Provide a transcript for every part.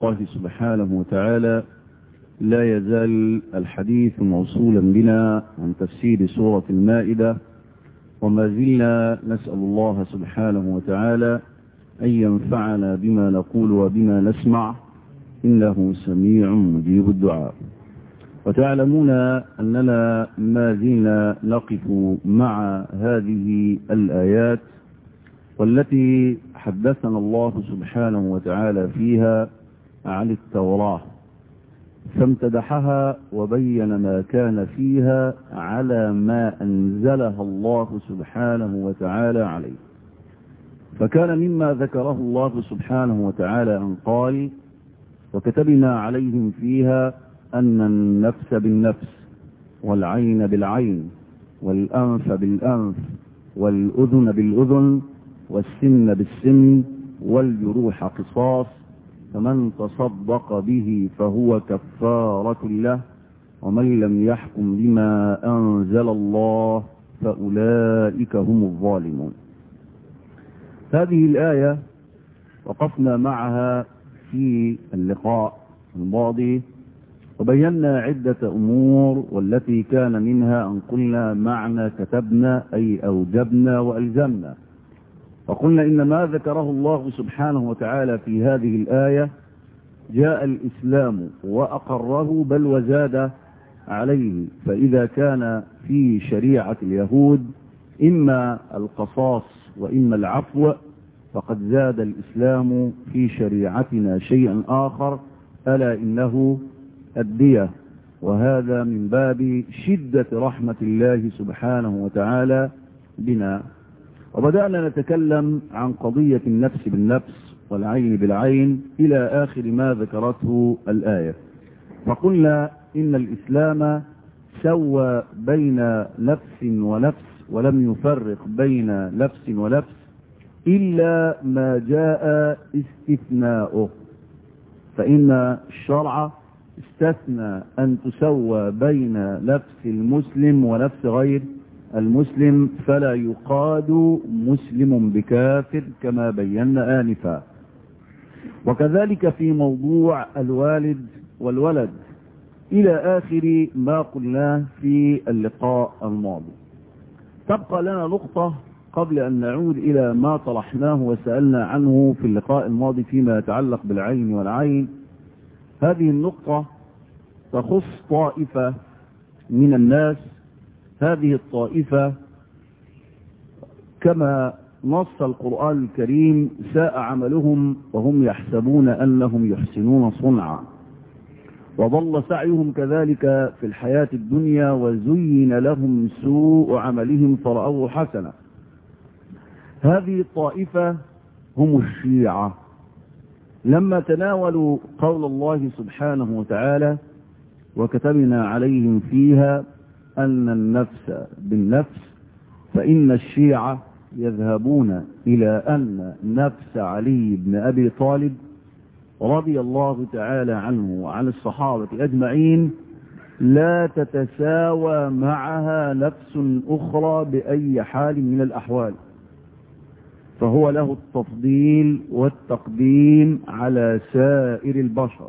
الله سبحانه وتعالى لا يزال الحديث موصولا بنا عن تفسير سورة المائدة وما زلنا نسأل الله سبحانه وتعالى أن ينفعنا بما نقول وبما نسمع إنه سميع مجيب الدعاء وتعلمون أننا ما زلنا نقف مع هذه الآيات والتي حدثنا الله سبحانه وتعالى فيها عن التوراة فامتدحها وبين ما كان فيها على ما أنزلها الله سبحانه وتعالى عليه فكان مما ذكره الله سبحانه وتعالى أن قال وكتبنا عليهم فيها أن النفس بالنفس والعين بالعين والأنف بالأنف والأذن بالأذن والسن بالسن والجروح قصاص فمن تصدق به فهو كفارة له ومن لم يحكم بما أنزل الله فأولئك هم الظالمون هذه الآية وقفنا معها في اللقاء الماضي وبينا عدة أمور والتي كان منها أن قلنا معنى كتبنا أي أوجبنا وألزمنا وقلنا إن ما ذكره الله سبحانه وتعالى في هذه الآية جاء الإسلام وأقره بل وزاد عليه فإذا كان في شريعة اليهود إما القصاص وإما العفو فقد زاد الإسلام في شريعتنا شيئا آخر ألا إنه الدية وهذا من باب شدة رحمة الله سبحانه وتعالى بنا وبدأنا نتكلم عن قضية النفس بالنفس والعين بالعين إلى آخر ما ذكرته الآية فقلنا إن الإسلام سوى بين نفس ونفس ولم يفرق بين نفس ونفس إلا ما جاء استثناؤه فإن الشرع استثنى أن تسوى بين نفس المسلم ونفس غير المسلم فلا يقاد مسلم بكافر كما بينا آنفا وكذلك في موضوع الوالد والولد إلى آخر ما قلناه في اللقاء الماضي تبقى لنا نقطة قبل أن نعود إلى ما طرحناه وسألنا عنه في اللقاء الماضي فيما يتعلق بالعين والعين هذه النقطة تخص طائفة من الناس هذه الطائفة كما نص القرآن الكريم ساء عملهم وهم يحسبون أنهم يحسنون صنعا وضل سعيهم كذلك في الحياة الدنيا وزين لهم سوء عملهم فرأوه حسنا هذه الطائفة هم الشيعة لما تناولوا قول الله سبحانه وتعالى وكتبنا عليهم فيها أن النفس بالنفس فإن الشيعة يذهبون إلى أن نفس علي بن أبي طالب رضي الله تعالى عنه وعن الصحابة أجمعين لا تتساوى معها نفس أخرى بأي حال من الأحوال فهو له التفضيل والتقديم على سائر البشر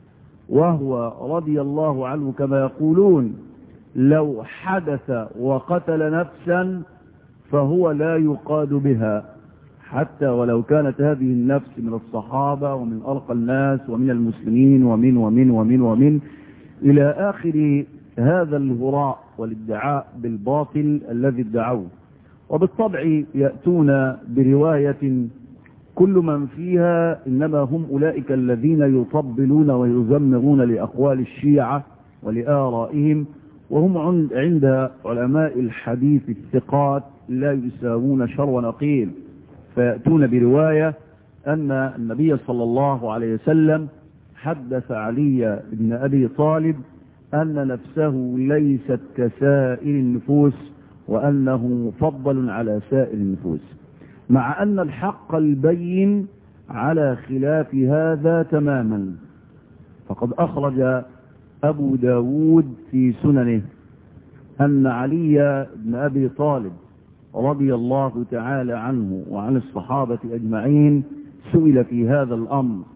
وهو رضي الله عنه كما يقولون لو حدث وقتل نفسا فهو لا يقاد بها حتى ولو كانت هذه النفس من الصحابة ومن أرقى الناس ومن المسلمين ومن ومن ومن ومن إلى آخر هذا الهراء والادعاء بالباطل الذي ادعوه وبالطبع يأتون برواية كل من فيها إنما هم أولئك الذين يطبلون ويزمرون لأقوال الشيعة ولآرائهم وهم عند علماء الحديث الثقات لا يساوون شر ونقيل فيأتون برواية أن النبي صلى الله عليه وسلم حدث علي بن أبي طالب أن نفسه ليست كسائر النفوس وأنه مفضل على سائر النفوس مع أن الحق البين على خلاف هذا تماما فقد أخرج أبو داود في سننه أن علي بن أبي طالب رضي الله تعالى عنه وعن الصحابة أجمعين سئل في هذا الأمر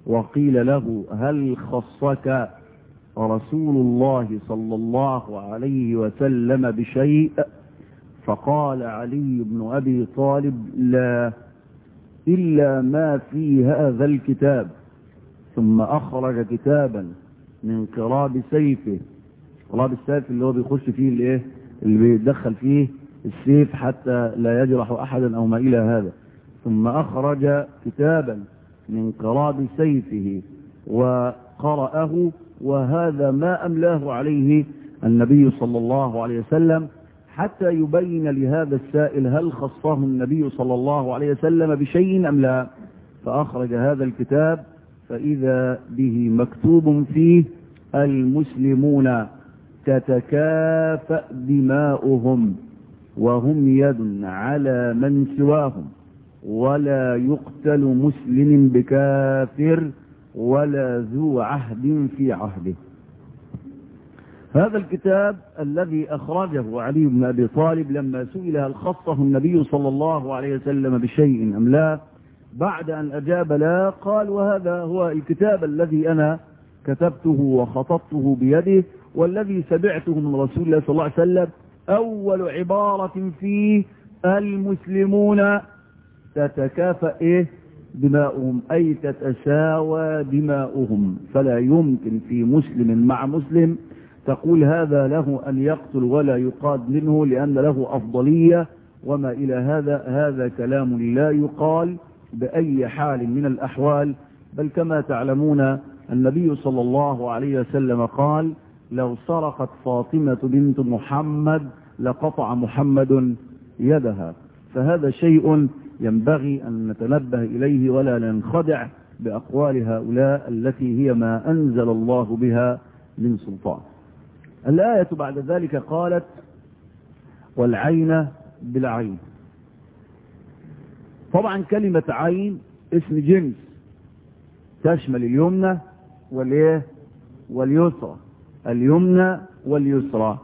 وقيل له هل خصك رسول الله صلى الله عليه وسلم بشيء فقال علي بن أبي طالب لا إلا ما في هذا الكتاب ثم أخرج كتابا من قراب سيفه قراب السيف اللي هو بيخش فيه الايه اللي بيدخل فيه السيف حتى لا يجرح أحدا أو ما إلى هذا ثم أخرج كتابا من قراب سيفه وقرأه وهذا ما أملاه عليه النبي صلى الله عليه وسلم حتى يبين لهذا السائل هل خصه النبي صلى الله عليه وسلم بشيء أم لا فأخرج هذا الكتاب فإذا به مكتوب فيه المسلمون تتكافأ دماؤهم وهم يد على من سواهم ولا يقتل مسلم بكافر ولا ذو عهد في عهده هذا الكتاب الذي أخرجه علي بن أبي طالب لما سئل هل خصه النبي صلى الله عليه وسلم بشيء أم لا بعد أن أجاب لا قال وهذا هو الكتاب الذي أنا كتبته وخطبته بيده والذي سمعته من رسول الله صلى الله عليه وسلم أول عبارة فيه المسلمون تتكافأ إيه دماؤهم أي تتساوى دماؤهم فلا يمكن في مسلم مع مسلم تقول هذا له أن يقتل ولا يقاد منه لأن له أفضلية وما إلى هذا هذا كلام لا يقال بأي حال من الأحوال بل كما تعلمون النبي صلى الله عليه وسلم قال لو سرقت فاطمة بنت محمد لقطع محمد يدها فهذا شيء ينبغي أن نتنبه إليه ولا ننخدع بأقوال هؤلاء التي هي ما أنزل الله بها من سلطان الآية بعد ذلك قالت والعين بالعين طبعا كلمة عين اسم جنس تشمل اليمنى والايه واليسرى اليمنى واليسرى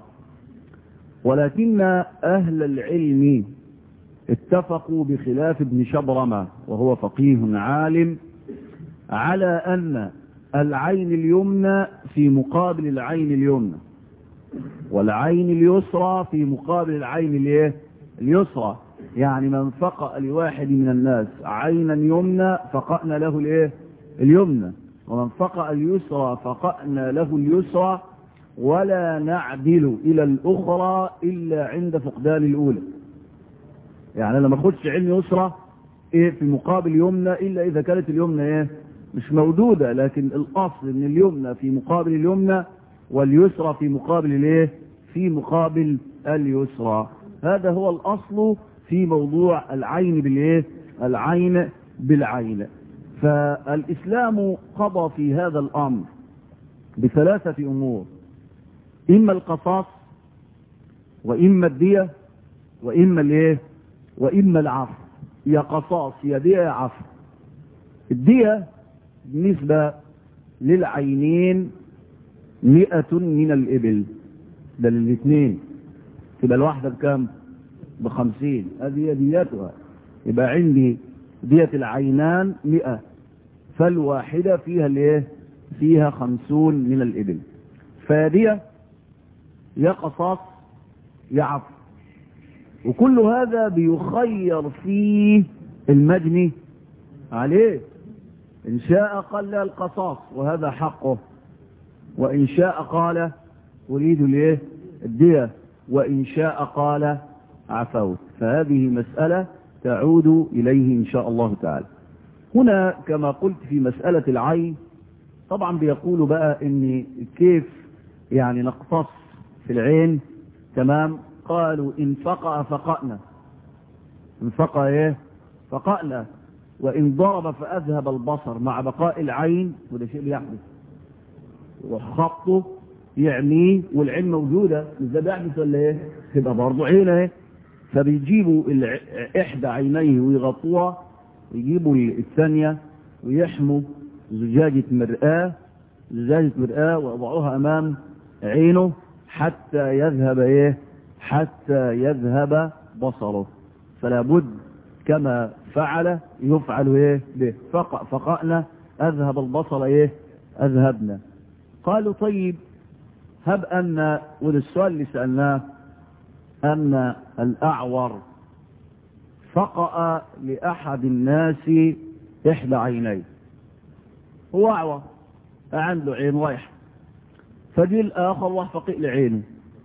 ولكن أهل العلم اتفقوا بخلاف ابن شبرمة وهو فقيه عالم على أن العين اليمنى في مقابل العين اليمنى والعين اليسرى في مقابل العين الايه اليسرى يعني من فقأ لواحد من الناس عينا يمنى فقأنا له الايه اليمنى ومن فقأ اليسرى فقأنا له اليسرى ولا نعدل الى الاخرى الا عند فقدان الاولى يعني لما اخدش علم يسرى ايه في مقابل يمنى الا اذا كانت اليمنى ايه مش موجودة لكن الاصل ان اليمنى في مقابل اليمنى واليسرى في مقابل الايه في مقابل اليسرى هذا هو الاصل في موضوع العين بالايه العين بالعين فالاسلام قضى في هذا الامر بثلاثة امور اما القصاص واما الدية واما الايه واما العفو يا قصاص يا دية يا عفو الدية بالنسبة للعينين مئة من الإبل ده للاثنين تبقى الواحدة بكام بخمسين هذه دياتها يبقى عندي دية العينان مئة فالواحدة فيها الايه فيها خمسون من الإبل فدية يا قصاص يا عفو وكل هذا بيخير فيه المجني عليه إن شاء قال القصاص وهذا حقه وإن شاء قال أريد ليه الدية وإن شاء قال عفوت فهذه مسألة تعود إليه إن شاء الله تعالى هنا كما قلت في مسألة العين طبعا بيقولوا بقى إن كيف يعني نقتص في العين تمام قالوا إن فقأ فقأنا إن فقأ إيه فقأنا وإن ضرب فأذهب البصر مع بقاء العين وده شيء بيحدث وخطه يعميه والعين موجودة ده بيحدث ولا ايه تبقى برضه عين اهي فبيجيبوا الع... احدى عينيه ويغطوها ويجيبوا الثانية ويحموا زجاجة مرآة زجاجة مرآة ويضعوها امام عينه حتى يذهب ايه حتى يذهب بصره فلا بد كما فعل يفعل ايه به فقأ فقأنا أذهب البصر إيه أذهبنا قالوا طيب هب أن وده السؤال اللي سألناه أن الأعور فقأ لأحد الناس إحدى عينيه هو أعور عنده عين واحد فجي الآخر راح فقئ لعينه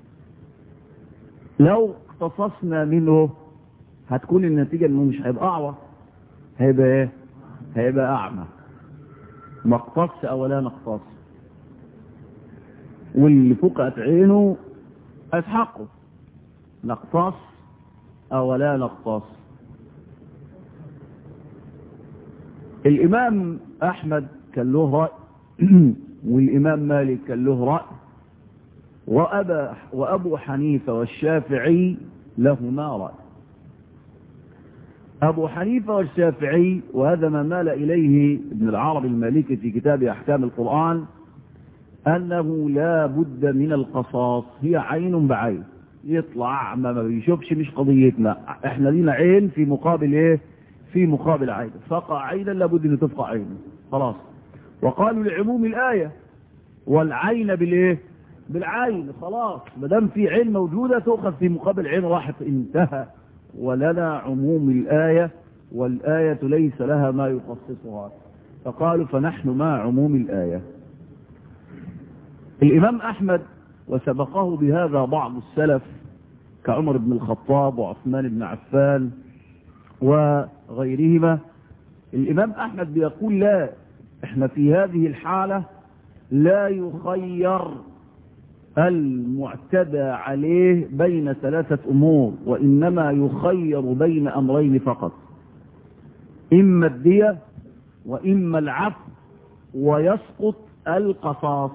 لو اقتصصنا منه هتكون النتيجة انه مش هيبقى أعور هيبقى ايه هيبقى أعمى ما اقتص أو لا نقتص واللي فقأت عينه أسحقه نقتص أو لا نقتص الإمام أحمد كان له رأي والإمام مالك كان له رأي وأبا وأبو حنيفة والشافعي لهما رأي أبو حنيفة والشافعي وهذا ما مال إليه ابن العربي المالكي في كتاب أحكام القرآن أنه لا بد من القصاص هي عين بعين يطلع ما ما بيشوفش مش قضيتنا احنا لينا عين في مقابل ايه في مقابل عين فقع عينا لابد ان تفقع عينه خلاص وقالوا لعموم الآية والعين بالايه بالعين خلاص ما دام في عين موجودة تؤخذ في مقابل عين راحت انتهى ولنا عموم الآية والآية ليس لها ما يخصصها فقالوا فنحن مع عموم الآية الإمام أحمد وسبقه بهذا بعض السلف كعمر بن الخطاب وعثمان بن عفان وغيرهما الإمام أحمد بيقول لا احنا في هذه الحالة لا يخير المعتدى عليه بين ثلاثة أمور وإنما يخير بين أمرين فقط إما الدية وإما العفو ويسقط القصاص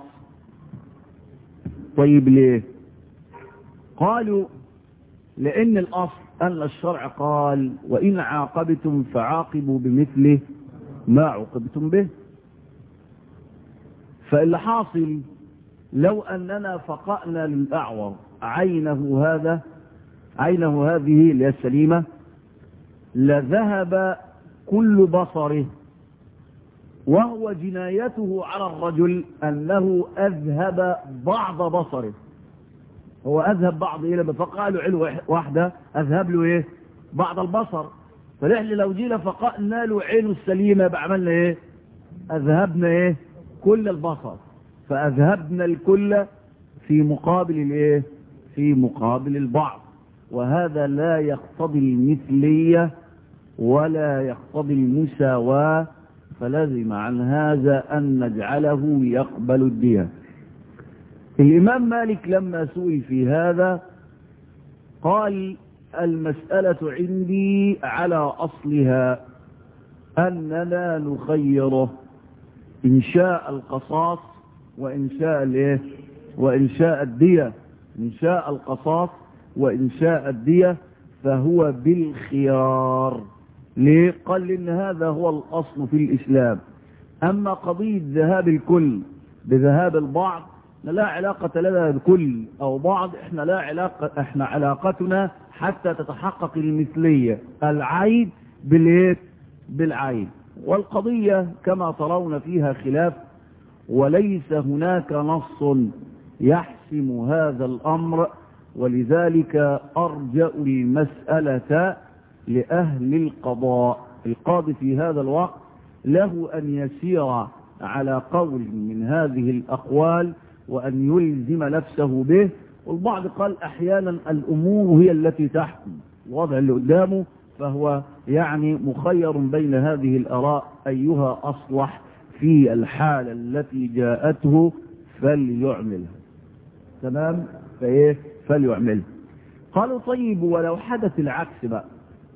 طيب ليه قالوا لأن الأصل أن الشرع قال وإن عاقبتم فعاقبوا بمثله ما عوقبتم به فاللي حاصل لو أننا فقأنا للأعور عينه هذا عينه هذه اللي هي السليمة لذهب كل بصره وهو جنايته على الرجل أنه أذهب بعض بصره هو أذهب بعض إيه لما فقع له عين واحدة أذهب له إيه بعض البصر فنحن لو جينا فقأنا له عينه السليمة بعملنا إيه أذهبنا إيه كل البصر فأذهبنا الكل في مقابل الإيه في مقابل البعض وهذا لا يقتضي المثلية ولا يقتضي المساواة فلزم عن هذا أن نجعله يقبل الدية الإمام مالك لما سئل في هذا قال المسألة عندي على أصلها أننا نخيره إن شاء القصاص وإن شاء الايه وإن شاء الدية إن شاء القصاص وإن شاء الدية فهو بالخيار ليه قال إن هذا هو الأصل في الإسلام أما قضية ذهاب الكل بذهاب البعض لا علاقة لنا بكل أو بعض إحنا لا علاقة إحنا علاقتنا حتى تتحقق المثلية العين بالإيه بالعين والقضية كما ترون فيها خلاف وليس هناك نص يحسم هذا الأمر ولذلك أرجأ المسألة لأهل القضاء القاضي في هذا الوقت له أن يسير على قول من هذه الأقوال وأن يلزم نفسه به والبعض قال أحيانا الأمور هي التي تحكم الوضع اللي قدامه فهو يعني مخير بين هذه الأراء أيها أصلح في الحالة التي جاءته فليعملها تمام فإيه فليعملها قالوا طيب ولو حدث العكس بقى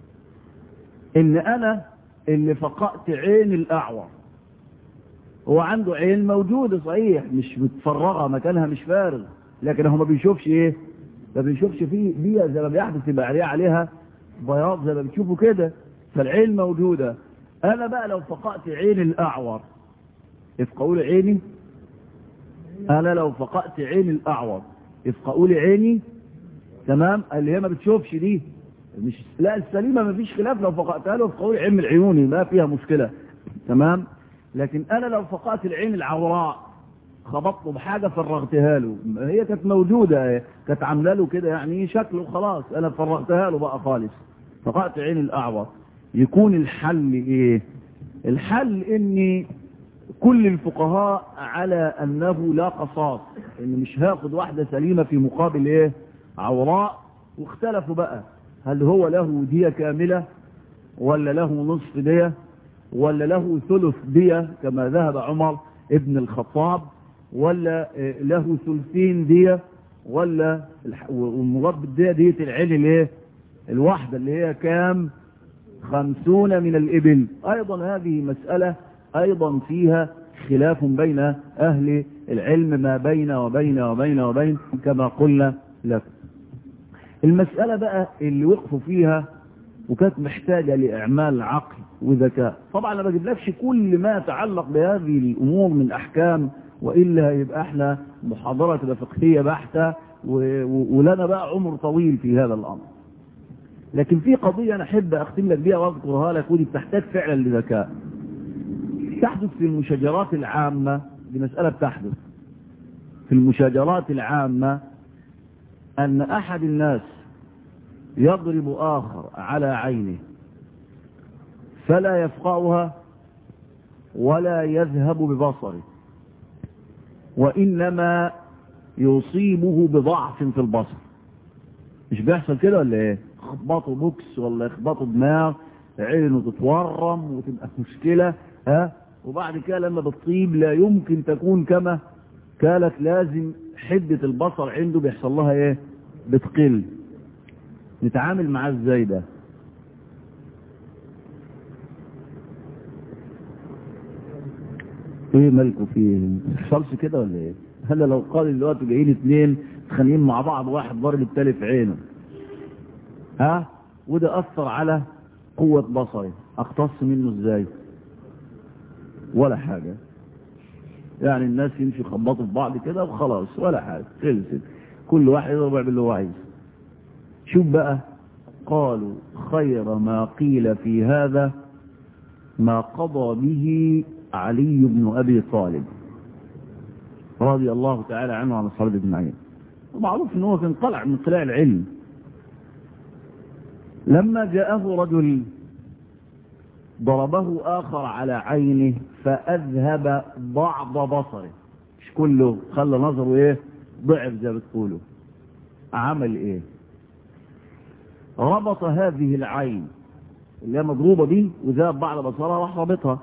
ان انا اللي فقأت عين الاعور هو عنده عين موجودة صحيح مش متفرغة مكانها مش فارغ لكن هو ما بيشوفش ايه ما بيشوفش فيه بيها زي ما بيحدث يبقى عليه عليها بياض زي ما بتشوفوا كده فالعين موجودة انا بقى لو فقأت عين الاعور افقعوا لي عيني انا لو فقأت عين الاعور افقعوا لي عيني تمام اللي هي ما بتشوفش دي مش لا السليمة ما فيش خلاف لو فقأتها له افقعوا لي عين من عيوني ما فيها مشكلة تمام لكن انا لو فقأت العين العوراء خبطته بحاجة فرغتها له هي كانت موجودة كانت عامله له كده يعني شكله خلاص انا فرغتها له بقى خالص فقأت عين الاعور يكون الحل ايه الحل ان كل الفقهاء على انه لا قصاص ان مش هاخد واحدة سليمة في مقابل ايه عوراء واختلفوا بقى هل هو له دية كاملة ولا له نصف دية ولا له ثلث دية كما ذهب عمر ابن الخطاب ولا له ثلثين دية ولا ومراد بالدية دية العين الايه الواحدة اللي هي كام خمسون من الإبل أيضا هذه مسألة أيضا فيها خلاف بين أهل العلم ما بين وبين وبين وبين كما قلنا لكم المسألة بقى اللي وقفوا فيها وكانت محتاجة لإعمال عقل وذكاء طبعا أنا ما بجيبلكش كل ما يتعلق بهذه الأمور من أحكام وإلا يبقى احنا محاضرة تبقى فقهية بحتة ولنا بقى عمر طويل في هذا الأمر لكن في قضية أنا أحب أختم لك بيها وأذكرها لك ودي بتحتاج فعلا لذكاء تحدث في المشاجرات العامة دي مسألة بتحدث في المشاجرات العامة أن أحد الناس يضرب آخر على عينه فلا يفقعها ولا يذهب ببصره وإنما يصيبه بضعف في البصر مش بيحصل كده ولا ايه يخبطوا بوكس ولا يخبطوا دماغ عينه تتورم وتبقى مشكلة ها وبعد كده لما بتصيب لا يمكن تكون كما كانت لازم حدة البصر عنده بيحصل لها ايه بتقل نتعامل معاه ازاي ده ايه مالكوا فيه ما تحصلش كده ولا ايه هلا لو قال دلوقتي جايين اتنين متخانقين مع بعض واحد ضارب التاني في عينه ها وده اثر على قوة بصري اقتص منه ازاي ولا حاجة يعني الناس يمشي يخبطوا في بعض كده وخلاص ولا حاجة خلصت كل واحد يضرب باللي هو عايزه شوف بقى قالوا خير ما قيل في هذا ما قضى به علي بن أبي طالب رضي الله تعالى عنه وعن الصحابة اجمعين ومعروف ان هو كان طلع من طلاع العلم لما جاءه رجل ضربه آخر على عينه فأذهب بعض بصره مش كله خلى نظره ايه ضعف زي ما بتقولوا عمل ايه ربط هذه العين اللي هي مضروبة دي وذهب بعض بصرها راح رابطها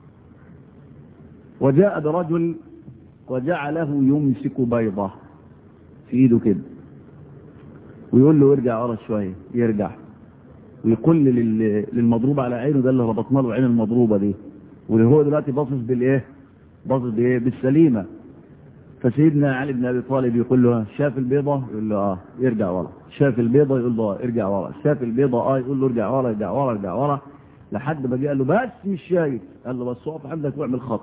وجاء برجل وجعله يمسك بيضة في ايده كده ويقول له ارجع ورا شوية يرجع ويقول للمضروب على عينه ده اللي ربطنا له عين المضروبة دي واللي هو دلوقتي باصص بالايه باصص بايه بالسليمة فسيدنا علي بن ابي طالب يقول له شاف البيضة يقول له اه يرجع ورا شاف البيضة يقول له اه ارجع ورا شاف البيضة اه يقول له ارجع ورا ارجع ورا ارجع ورا لحد ما جه قال له بس مش شايف قال له بس اقف عندك واعمل خط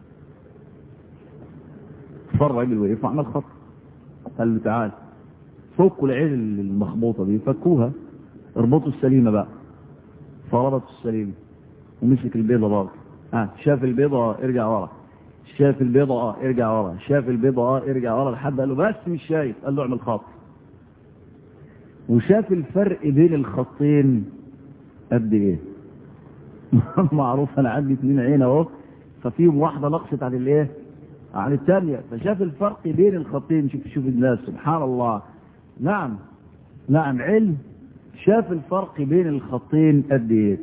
فالراجل وقف وعمل خط قال له تعال فكوا العين المخبوطة دي فكوها اربطوا السليمة بقى فربطوا السليمة ومسك البيضة برضه ها شاف البيضة ارجع ورا شاف البيضة اه ارجع ورا شاف البيضة اه ارجع ورا لحد قال له بس مش شايف قال له اعمل خط وشاف الفرق بين الخطين قد ايه معروف انا عندي اتنين عين اهو ففيهم واحدة نقصت عن الايه عن الثانية فشاف الفرق بين الخطين شوف شوف الناس سبحان الله نعم نعم علم شاف الفرق بين الخطين قد ايه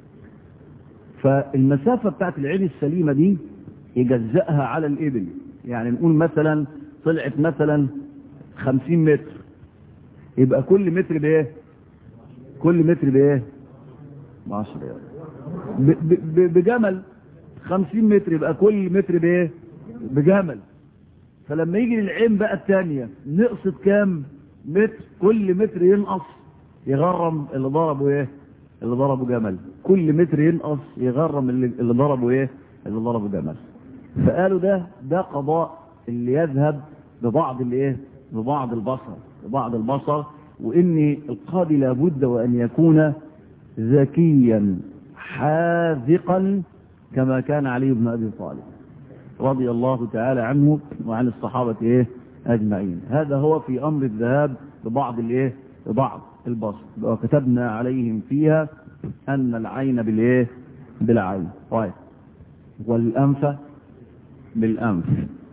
فالمسافة بتاعت العين السليمة دي يجزأها على الإبل يعني نقول مثلا طلعت مثلا خمسين متر يبقى كل متر بايه كل متر بايه بعشر بجمل خمسين متر يبقى كل متر بايه بجمل فلما يجي للعين بقى الثانية نقصت كام متر كل متر ينقص يغرم اللي ضربه ايه اللي ضربه جمل كل متر ينقص يغرم اللي, اللي ضربه ايه اللي ضربه جمل فقالوا ده ده قضاء اللي يذهب ببعض الايه ببعض البصر ببعض البصر وان القاضي لابد وان يكون ذكيا حاذقا كما كان علي بن أبي طالب رضي الله تعالى عنه وعن الصحابة إيه أجمعين هذا هو في أمر الذهاب ببعض الإيه ببعض البصر وكتبنا عليهم فيها أن العين بالإيه بالعين طيب والأنف بالأنف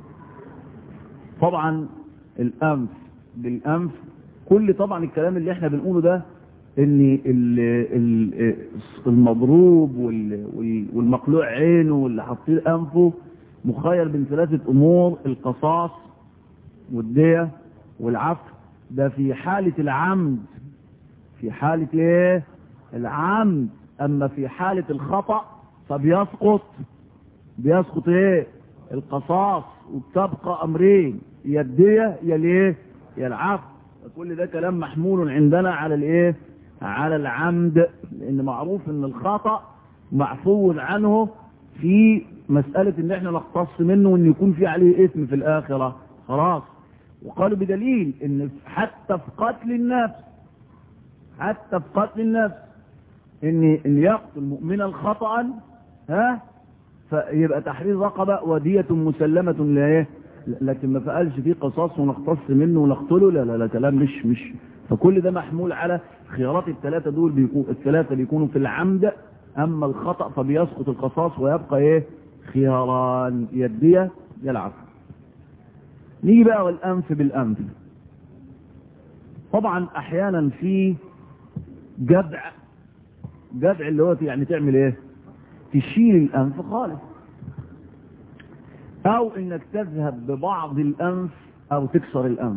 طبعا الأنف بالأنف كل طبعا الكلام اللي احنا بنقوله ده ان المضروب والمقلوع عينه واللي حاطين انفه مخير بين ثلاثة امور القصاص والدية والعفو ده في حالة العمد في حالة ايه العمد اما في حالة الخطأ فبيسقط بيسقط ايه القصاص وبتبقى امرين يا الدية يا الايه يا العفو كل ده كلام محمول عندنا على الايه على العمد لان معروف ان الخطأ معفو عنه في مسألة ان احنا نقتص منه وان يكون في عليه اسم في الاخرة خلاص وقالوا بدليل ان حتى في قتل النفس حتى في قتل النفس ان ان يقتل مؤمنا خطأ ها فيبقى تحرير رقبة ودية مسلمة لايه لكن ما فقالش فيه قصاص ونقتص منه ونقتله لا لا لا كلام مش مش فكل ده محمول على خيارات الثلاثة دول بيكون الثلاثة بيكونوا في العمد اما الخطأ فبيسقط القصاص ويبقى ايه خياران يدية يلعب نيجي بقى والانف بالانف طبعا احيانا في جدع جدع اللي هو يعني تعمل ايه تشيل الانف خالص او انك تذهب ببعض الانف او تكسر الانف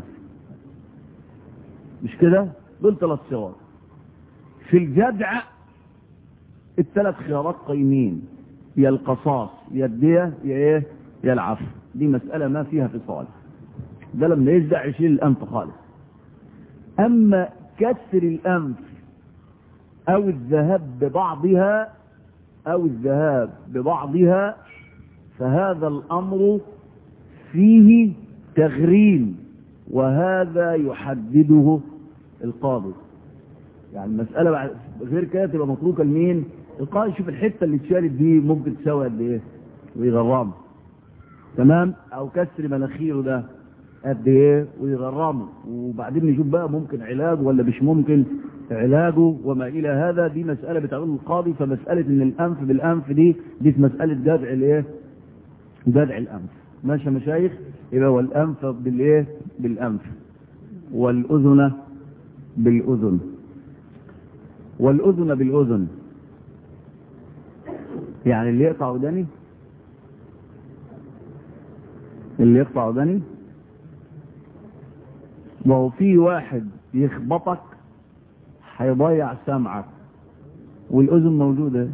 مش كده دول ثلاث صور في الجدع الثلاث خيارات قايمين يا القصاص يا الدية يا ايه يا العفو دي مسألة ما فيها فصال ده لما يجدع يشيل الانف خالص اما كسر الانف او الذهاب ببعضها او الذهاب ببعضها فهذا الامر فيه تغريم وهذا يحدده القاضي يعني المسألة بعد غير كده تبقى متروكة لمين القاضي يشوف الحتة اللي اتشالت دي ممكن تساوي قد ايه ويغرمه تمام او كسر مناخيره ده قد ايه ويغرمه وبعدين نشوف بقى ممكن علاج ولا مش ممكن علاجه وما الى هذا دي مسألة بتعمل القاضي فمسألة ان الانف بالانف دي دي في مسألة جدع الايه جدع الانف ماشي يا مشايخ يبقى والانف بالايه بالانف والاذن بالاذن والاذن بالاذن يعني اللي يقطع وداني اللي يقطع وداني وهو في واحد يخبطك هيضيع سمعك والاذن موجوده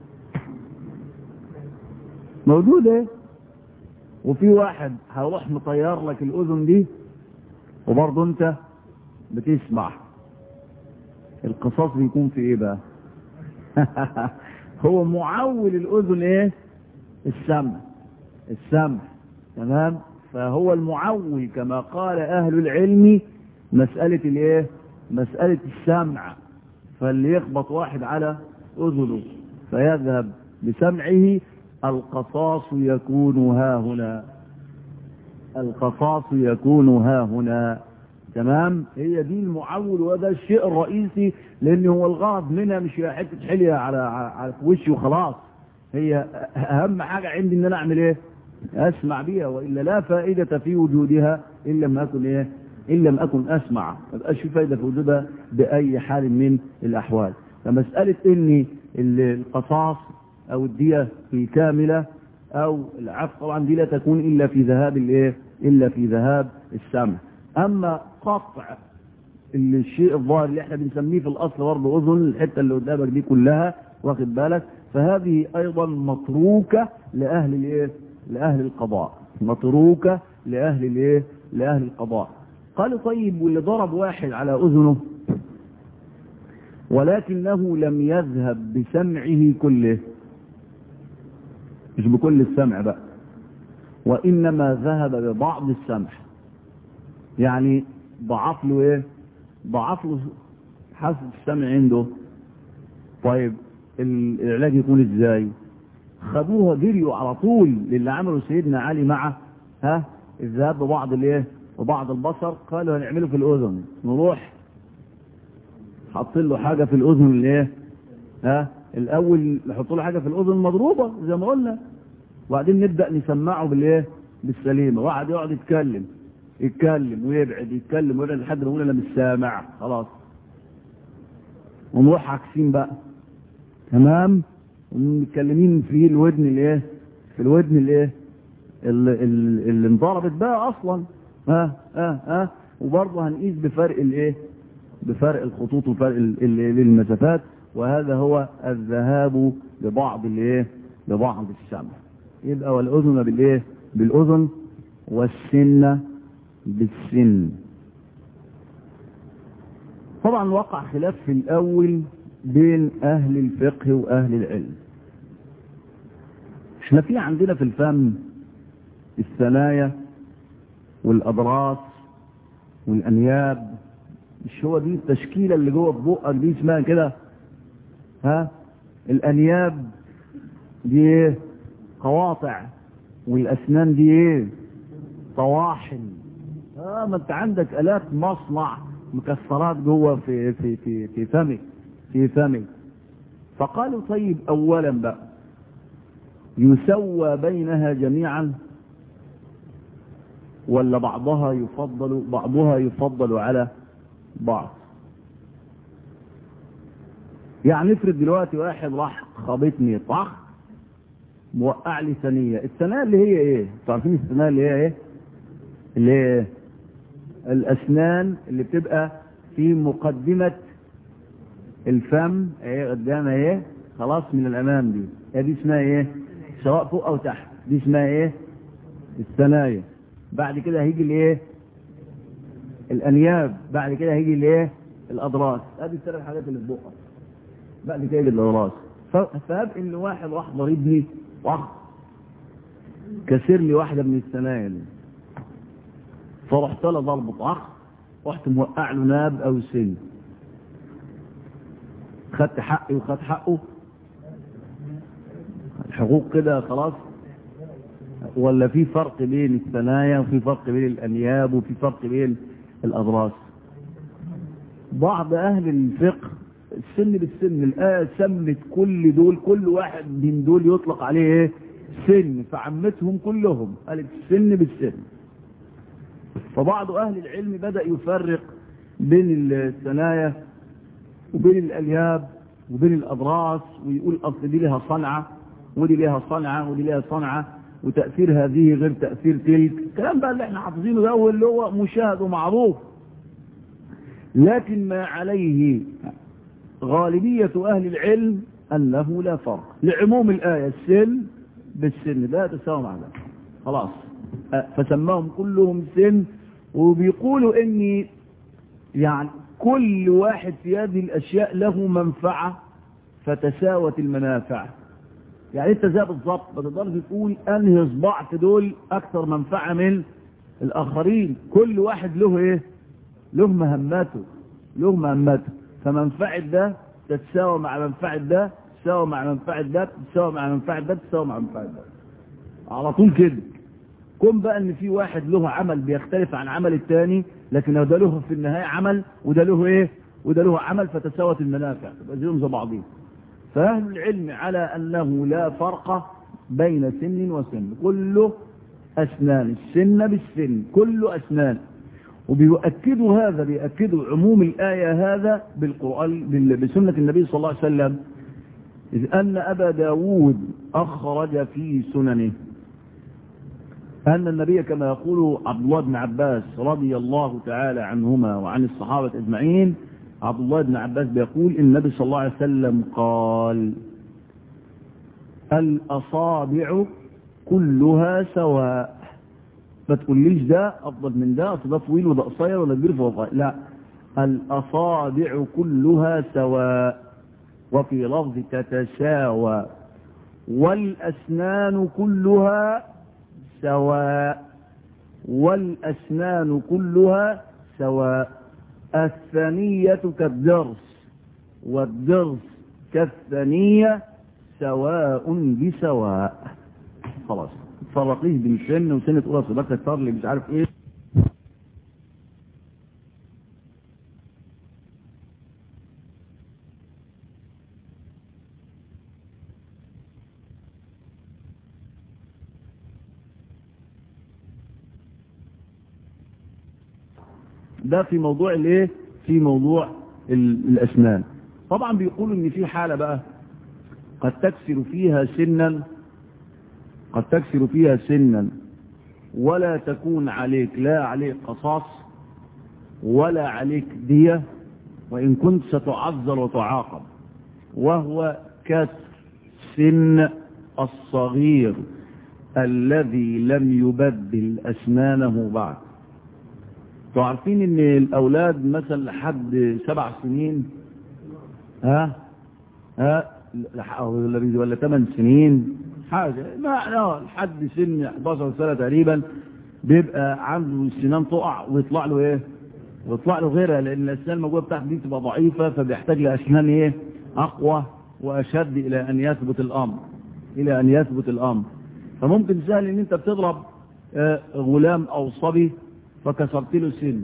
موجوده وفي واحد هيروح مطير لك الاذن دي وبرضه انت بتسمع القصاص بيكون في ايه بقى هو معول الاذن ايه السمع السمع تمام فهو المعول كما قال اهل العلم مسألة الايه مسألة السمع فاللي يخبط واحد على اذنه فيذهب بسمعه القصاص يكون ها هنا القصاص يكون ها هنا تمام هي دي المعول وده الشيء الرئيسي لان هو الغرض منها مش حته حليه على على في وشي وخلاص هي اهم حاجه عندي ان انا اعمل ايه اسمع بيها والا لا فائده في وجودها ان لم اكن ايه ان لم اكن اسمع ما بقاش في فائده في وجودها باي حال من الاحوال فمساله ان القصاص او الديه الكامله او العفو طبعا دي لا تكون الا في ذهاب الايه الا في ذهاب السمع اما قطع الشيء الظاهر اللي احنا بنسميه في الاصل برضه اذن الحته اللي قدامك دي كلها واخد بالك فهذه ايضا متروكه لاهل الايه لاهل القضاء متروكه لاهل الايه لاهل القضاء قالوا طيب واللي ضرب واحد على اذنه ولكنه لم يذهب بسمعه كله مش بكل السمع بقى وانما ذهب ببعض السمع يعني ضعف له ايه ضعف له حاسة السمع عنده طيب العلاج يكون ازاي خدوها جريوا على طول للي عمله سيدنا علي مع ها الذهاب ببعض الايه وبعض البصر قالوا هنعمله في الاذن نروح حاطين له حاجه في الاذن اللي ايه ها الاول نحط له حاجه في الاذن مضروبه زي ما قلنا وبعدين نبدا نسمعه بالايه بالسليمه واحد يقعد يتكلم يتكلم ويبعد يتكلم ويبعد لحد ما يقول انا مش سامع خلاص ونروح عاكسين بقى تمام ومتكلمين في الودن الايه في الودن الايه اللي, اللي انضربت بقى اصلا ها ها ها وبرضه هنقيس بفرق الايه بفرق الخطوط وفرق المسافات وهذا هو الذهاب ببعض الايه ببعض السمع يبقى والاذن بالايه بالاذن والسن بالسن طبعا وقع خلاف في الاول بين اهل الفقه واهل العلم احنا في عندنا في الفم الثنايا والاضراس والانياب مش هو دي التشكيله اللي جوه في بقك دي اسمها كده ها الانياب دي ايه قواطع والاسنان دي ايه طواحن اه ما انت عندك الات مصنع مكسرات جوه في في في في فمك في فمك فقالوا طيب اولا بقى يسوى بينها جميعا ولا بعضها يفضل بعضها يفضل على بعض يعني افرض دلوقتي واحد راح خابطني طخ موقع لي ثانيه الثانيه اللي هي ايه عارفين الثانيه اللي هي ايه اللي هي الاسنان اللي بتبقى في مقدمه الفم ايه قدامها ايه خلاص من الامام دي هي دي اسمها ايه سواء فوق او تحت دي اسمها ايه الثنايا بعد كده هيجي الايه الانياب بعد كده هيجي الايه الاضراس ادي الثلاث حاجات اللي في بقك بعد كده يجي الاضراس فهب ان واحد راح ضربني واخ كسر لي واحده من الثنايا دي فرحت له ضربه طخ رحت موقع له ناب او سن خدت حقي وخد حقه الحقوق كده خلاص ولا في فرق بين الثنايا وفي فرق بين الانياب وفي فرق بين الاضراس بعض اهل الفقه السن بالسن الآية سمت كل دول كل واحد من دول يطلق عليه ايه سن فعمتهم كلهم قالت السن بالسن فبعض اهل العلم بدأ يفرق بين الثنايا وبين الالياب وبين الاضراس ويقول اصل دي لها صنعة ودي لها صنعة ودي لها صنعة وتأثير هذه غير تأثير تلك الكلام بقى اللي احنا حافظينه ده هو اللي هو مشاهد ومعروف لكن ما عليه غالبية أهل العلم أنه لا فرق لعموم الآية السن بالسن لا تساوي مع ذلك خلاص فسماهم كلهم سن وبيقولوا اني يعني كل واحد في هذه الاشياء له منفعة فتساوت المنافع يعني انت زي بالظبط ما تقدرش تقول انهي صباع في دول اكثر منفعة من الاخرين كل واحد له ايه له مهمته له مهمته فمنفعة ده تتساوى مع منفعة ده تساوى مع منفعة ده تساوى مع منفعة ده تساوى مع منفعة ده على طول كده كون بقى ان في واحد له عمل بيختلف عن عمل الثاني لكن ده له في النهاية عمل وده له ايه وده له عمل فتساوت المنافع تبقى زيهم زي بعضهم فأهل العلم على أنه لا فرق بين سن وسن كله أسنان السن بالسن كله أسنان وبيؤكدوا هذا بيؤكدوا عموم الآية هذا بالقرآن بسنة النبي صلى الله عليه وسلم إذ أن أبا داود أخرج في سننه أن النبي كما يقول عبد الله بن عباس رضي الله تعالى عنهما وعن الصحابة أجمعين عبد الله بن عباس بيقول النبي صلى الله عليه وسلم قال الأصابع كلها سواء ما تقوليش ده أفضل من ده أصل ده طويل وده قصير ولا كبير فوق لا الأصابع كلها سواء وفي لفظ تتساوى والأسنان كلها سواء والأسنان كلها سواء الثانية كالدرس والدرس كالثانية سواء بسواء خلاص تفرقيه بين سن وسن تقول اصل بس اكتر لي مش عارف ايه ده في موضوع الايه في موضوع ال- الاسنان طبعا بيقولوا ان في حالة بقى قد تكسر فيها سنا قد تكسر فيها سنا ولا تكون عليك لا عليك قصاص ولا عليك دية وإن كنت ستعذر وتعاقب وهو كسر سن الصغير الذي لم يبدل أسنانه بعد تعرفين ان الاولاد مثلا لحد سبع سنين ها ها لح- ولا ولا ثمان سنين حاجه ما لا لحد سن 11 سنه تقريبا بيبقى عنده السنان تقع ويطلع له ايه ويطلع له غيرها لان الاسنان الموجوده بتاعته دي تبقى ضعيفه فبيحتاج لاسنان ايه اقوى واشد الى ان يثبت الامر الى ان يثبت الامر فممكن سهل ان انت بتضرب آه، غلام او صبي فكسرت له السن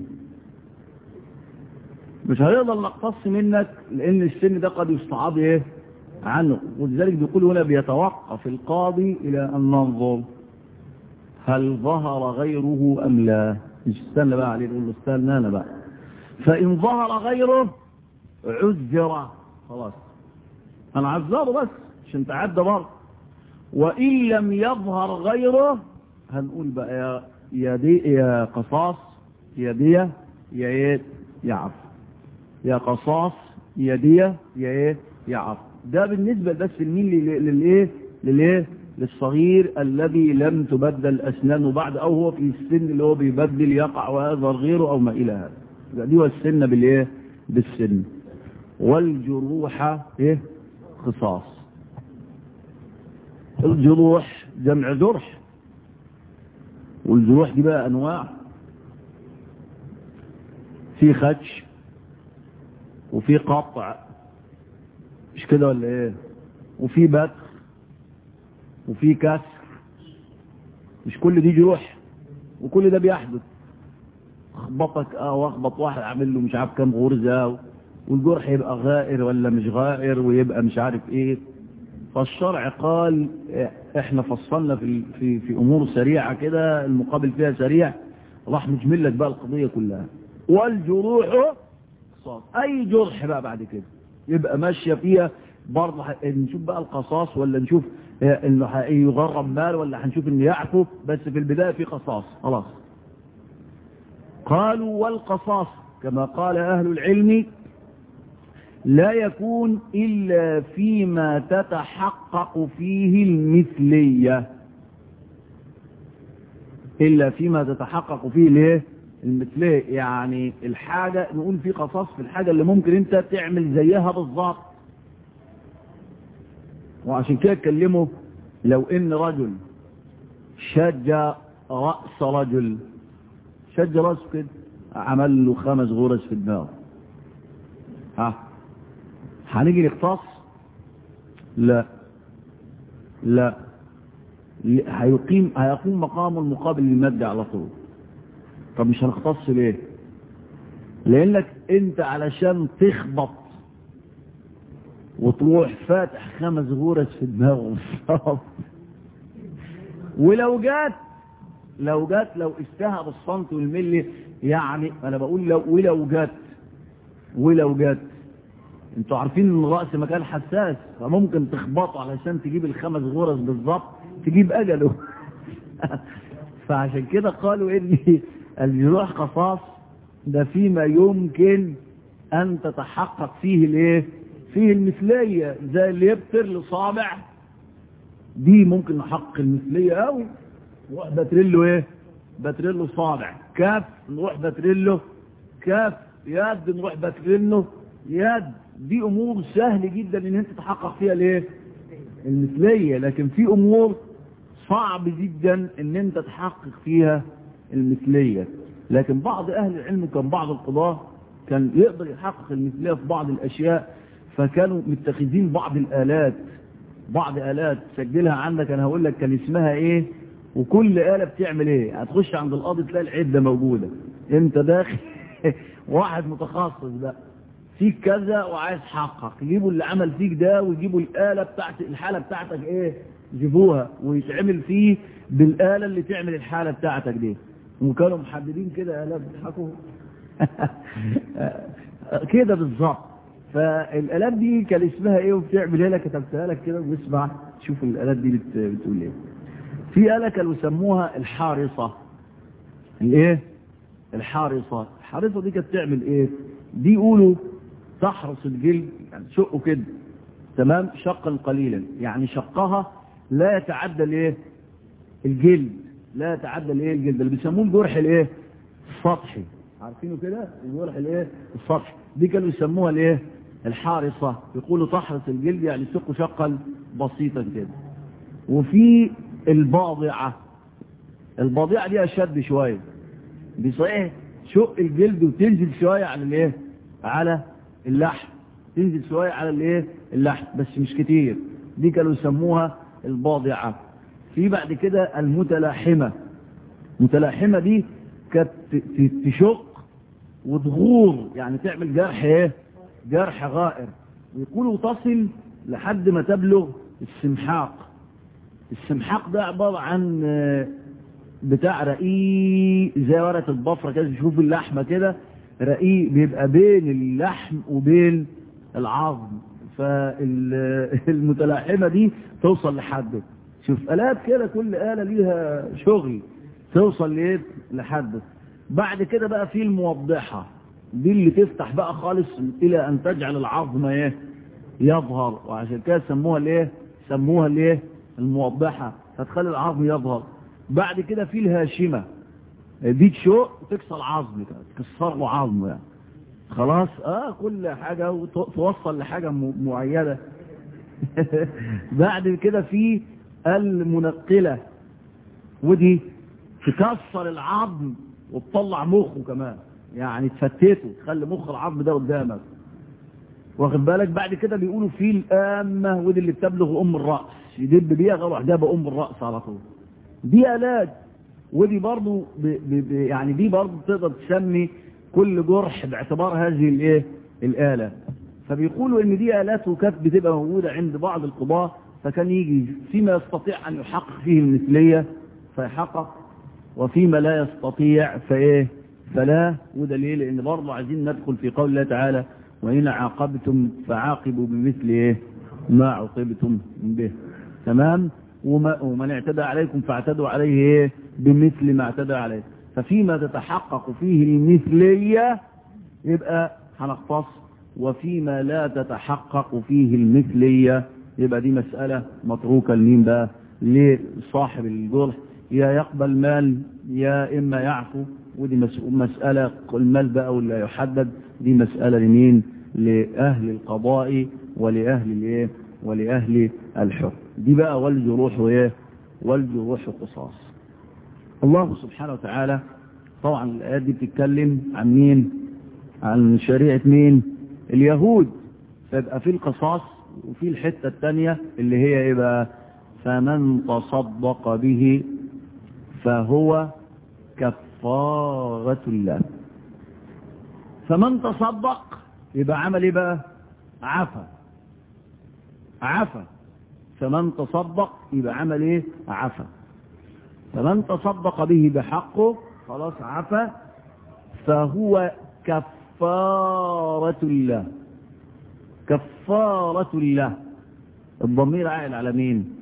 مش هيقدر نقتص منك لان السن ده قد يستعاض ايه عنه ولذلك بيقول هنا بيتوقف القاضي الى ان ننظر هل ظهر غيره ام لا مش استنى بقى عليه نقول له استنى انا بقى فان ظهر غيره عذر خلاص انا عذره بس عشان تعدى برضه وان لم يظهر غيره هنقول بقى يا يا دي يا قصاص يا دية يا ايه يا عفو يا قصاص يا دية يا ايه يا عفو ده بالنسبة بس لمين لل- للايه للايه للصغير الذي لم تبدل اسنانه بعد او هو في السن اللي هو بيبدل يقع ويظهر غيره او ما الى هذا يبقى دي هو السن بالايه بالسن والجروح ايه قصاص الجروح جمع جرح والجروح دي بقى انواع في خدش وفي قطع مش كده ولا ايه وفي بتر وفي كسر مش كل دي جروح وكل ده بيحدث اخبطك اه واخبط واحد عامل له مش عارف كام غرزه والجرح يبقى غائر ولا مش غائر ويبقى مش عارف ايه فالشرع قال احنا فصلنا في في في امور سريعه كده المقابل فيها سريع راح نجمل لك بقى القضيه كلها والجروح قصاص اي جرح بقى بعد كده يبقى ماشيه فيها برضه ح- نشوف بقى القصاص ولا نشوف اه، انه ح- يغرم مال ولا هنشوف انه يعفو بس في البدايه في قصاص خلاص قالوا والقصاص كما قال اهل العلم لا يكون إلا فيما تتحقق فيه المثلية إلا فيما تتحقق فيه الايه المثلية يعني الحاجة نقول في قصاص في الحاجة اللي ممكن انت تعمل زيها بالظبط وعشان كده اتكلموا لو ان رجل شج رأس رجل شج رأسه كده عمل له خمس غرز في دماغه ها هنيجي نقتص لا لا ل- هيقيم هيقوم مقام المقابل للمادة على طول طب مش هنختص ليه لانك انت علشان تخبط وتروح فاتح خمس غرز في دماغه ولو جات لو جات لو استهى بالصمت والملي يعني انا بقول لو ولو جات ولو جات انتوا عارفين ان الرأس مكان حساس فممكن تخبطه علشان تجيب الخمس غرز بالظبط تجيب اجله فعشان كده قالوا ان الجروح قصاص ده فيما يمكن ان تتحقق فيه الايه فيه المثلية زي اللي يبتر لصابع دي ممكن نحقق المثلية قوي نروح بترله ايه بترله صابع كاف نروح بترله كاف يد نروح بترله يد دي امور سهل جدا ان انت تحقق فيها الايه المثلية لكن في امور صعب جدا ان انت تحقق فيها المثلية لكن بعض اهل العلم كان بعض القضاة كان يقدر يحقق المثلية في بعض الاشياء فكانوا متخذين بعض الالات بعض آلات سجلها عندك أنا هقول لك كان اسمها إيه وكل آلة بتعمل إيه هتخش عند القاضي تلاقي العدة موجودة أنت داخل واحد متخصص بقى فيك كذا وعايز حقق يجيبوا اللي عمل فيك ده ويجيبوا الآلة بتاعت الحالة بتاعتك إيه يجيبوها ويتعمل فيه بالآلة اللي تعمل الحالة بتاعتك دي وكانوا محددين كده آلات بيضحكوا كده بالظبط فالآلات دي كان اسمها ايه وبتعمل ايه كتبتها لك كده واسمع شوف الآلات دي بت- بتقول ايه في آلة كانوا يسموها الحارصة الايه الحارصة الحارصة دي كانت تعمل ايه دي يقولوا تحرص الجلد يعني شقه كده تمام شقا قليلا يعني شقها لا يتعدى الايه الجلد لا يتعدى الايه الجلد اللي بيسموه الجرح الايه السطحي عارفينه كده الجرح الايه السطحي دي كانوا يسموها الايه الحارصة يقولوا تحرص الجلد يعني شقه شقا بسيطا كده وفي الباضعة الباضعة دي اشد شوية دي صحيح شق الجلد وتنزل شوية على الايه على اللحم تنزل شوية على الايه اللحم بس مش كتير دي كانوا يسموها الباضعة في بعد كده المتلاحمة متلاحمة دي كانت ت- ت- تشق وتغور يعني تعمل جرح ايه جرح غائر ويقولوا تصل لحد ما تبلغ السمحاق السمحاق ده عبارة عن آه، بتاع رقيق زي ورقة البفرة كده تشوف اللحمة كده رقيق بيبقى بين اللحم وبين العظم فالمتلاحمة دي توصل لحده شوف آلات كده كل آلة ليها شغل توصل لإيه لحده بعد كده بقى في الموضحة دي اللي تفتح بقى خالص إلى أن تجعل العظم إيه يظهر وعشان كده سموها الايه سموها الايه الموضحة فتخلي العظم يظهر بعد كده في الهاشمة دي تشق تكسر عظم كده تكسر له عظمه يعني خلاص اه كل حاجة وتوصل لحاجة م- معينة بعد كده في المنقلة ودي تكسر العظم وتطلع مخه كمان يعني تفتته تخلي مخ العظم ده قدامك واخد بالك بعد كده بيقولوا في الآمة ودي اللي بتبلغ أم الرأس يدب بيها غير جابة أم الرأس على طول دي آلات ودي برضو ب ب ب يعني دي برضو تقدر تسمي كل جرح باعتبار هذه الايه الآلة فبيقولوا ان دي آلات وكانت بتبقى موجودة عند بعض القضاة فكان يجي فيما يستطيع ان يحقق فيه المثلية فيحقق وفيما لا يستطيع فايه فلا وده ليه لان برضه عايزين ندخل في قول الله تعالى وإن عاقبتم فعاقبوا بمثل ايه ما عوقبتم به تمام وما ومن اعتدى عليكم فاعتدوا عليه ايه بمثل ما اعتدى عليه ففيما تتحقق فيه المثلية يبقى هنختص وفيما لا تتحقق فيه المثلية يبقى دي مسألة متروكة لمين بقى لصاحب الجرح يا يقبل مال يا إما يعفو ودي مس- مسألة المال بقى ولا يحدد دي مسألة لمين لأهل القضاء ولأهل الايه ولأهل الحكم دي بقى والجروح وايه والجروح قصاص الله سبحانه وتعالى طبعا الآيات دي بتتكلم عن مين عن شريعة مين اليهود فيبقى في القصاص وفي الحتة التانية اللي هي ايه بقى فمن تصدق به فهو كفارة الله فمن تصدق يبقى عمل ايه بقى عفا عفا فمن تصدق يبقى عمل ايه عفا فمن تصدق به بحقه خلاص عفا فهو كفارة الله كفارة الله الضمير عائل على مين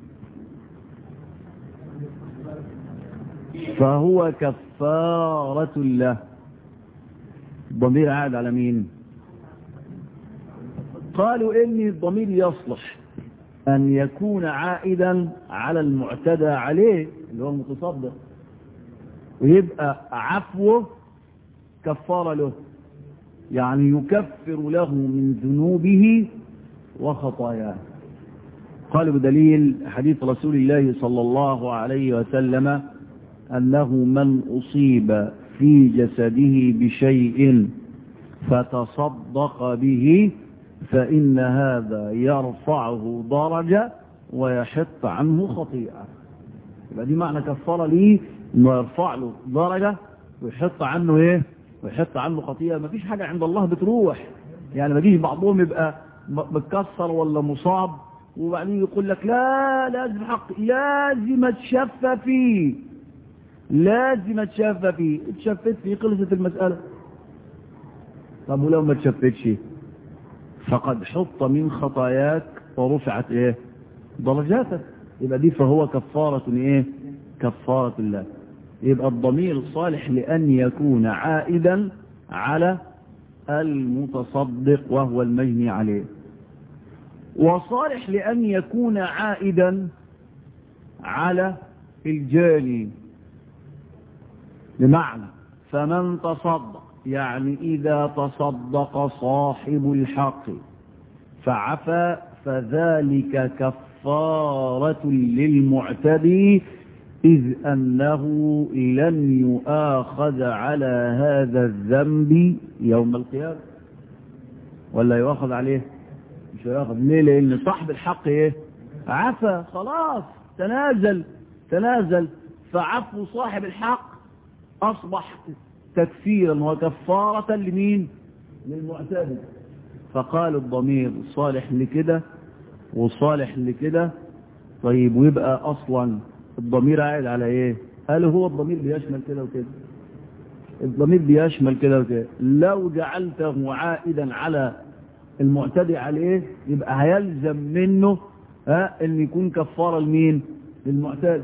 فهو كفارة الله الضمير عائد على مين قالوا ان الضمير يصلح ان يكون عائدا على المعتدى عليه اللي هو المتصدق ويبقى عفوه كفارة له يعني يكفر له من ذنوبه وخطاياه قالوا بدليل حديث رسول الله صلى الله عليه وسلم أنه من أصيب في جسده بشيء فتصدق به فإن هذا يرفعه درجة ويحط عنه خطيئة يبقى دي معنى كفارة ليه انه يرفع له درجة ويحط عنه ايه ويحط عنه خطيئة مفيش حاجة عند الله بتروح يعني ما يجيش بعضهم يبقى متكسر ولا مصاب وبعدين يقول لك لا لازم حق لازم اتشفى فيه لازم اتشفى فيه اتشفت فيه خلصت المسألة طب ولو ما اتشفتش فقد حط من خطاياك ورفعت ايه درجاتك يبقى دي فهو كفارة ايه كفارة الله يبقى الضمير صالح لأن يكون عائدا على المتصدق وهو المجني عليه وصالح لأن يكون عائدا على الجاني بمعنى فمن تصدق يعني إذا تصدق صاحب الحق فعفى فذلك كفارة للمعتدي إذ أنه لن يؤاخذ على هذا الذنب يوم القيامة ولا يؤاخذ عليه مش يؤاخذ ليه لأن صاحب الحق إيه عفى خلاص تنازل تنازل فعفو صاحب الحق أصبح تكفيرا وكفارة لمين للمعتدي فقال الضمير صالح لكده وصالح لكده طيب ويبقى أصلا الضمير قاعد على ايه قال هو الضمير بيشمل كده وكده الضمير بيشمل كده وكده لو جعلته عائدا على المعتدي عليه يبقى هيلزم منه ها ان يكون كفارة لمين للمعتدي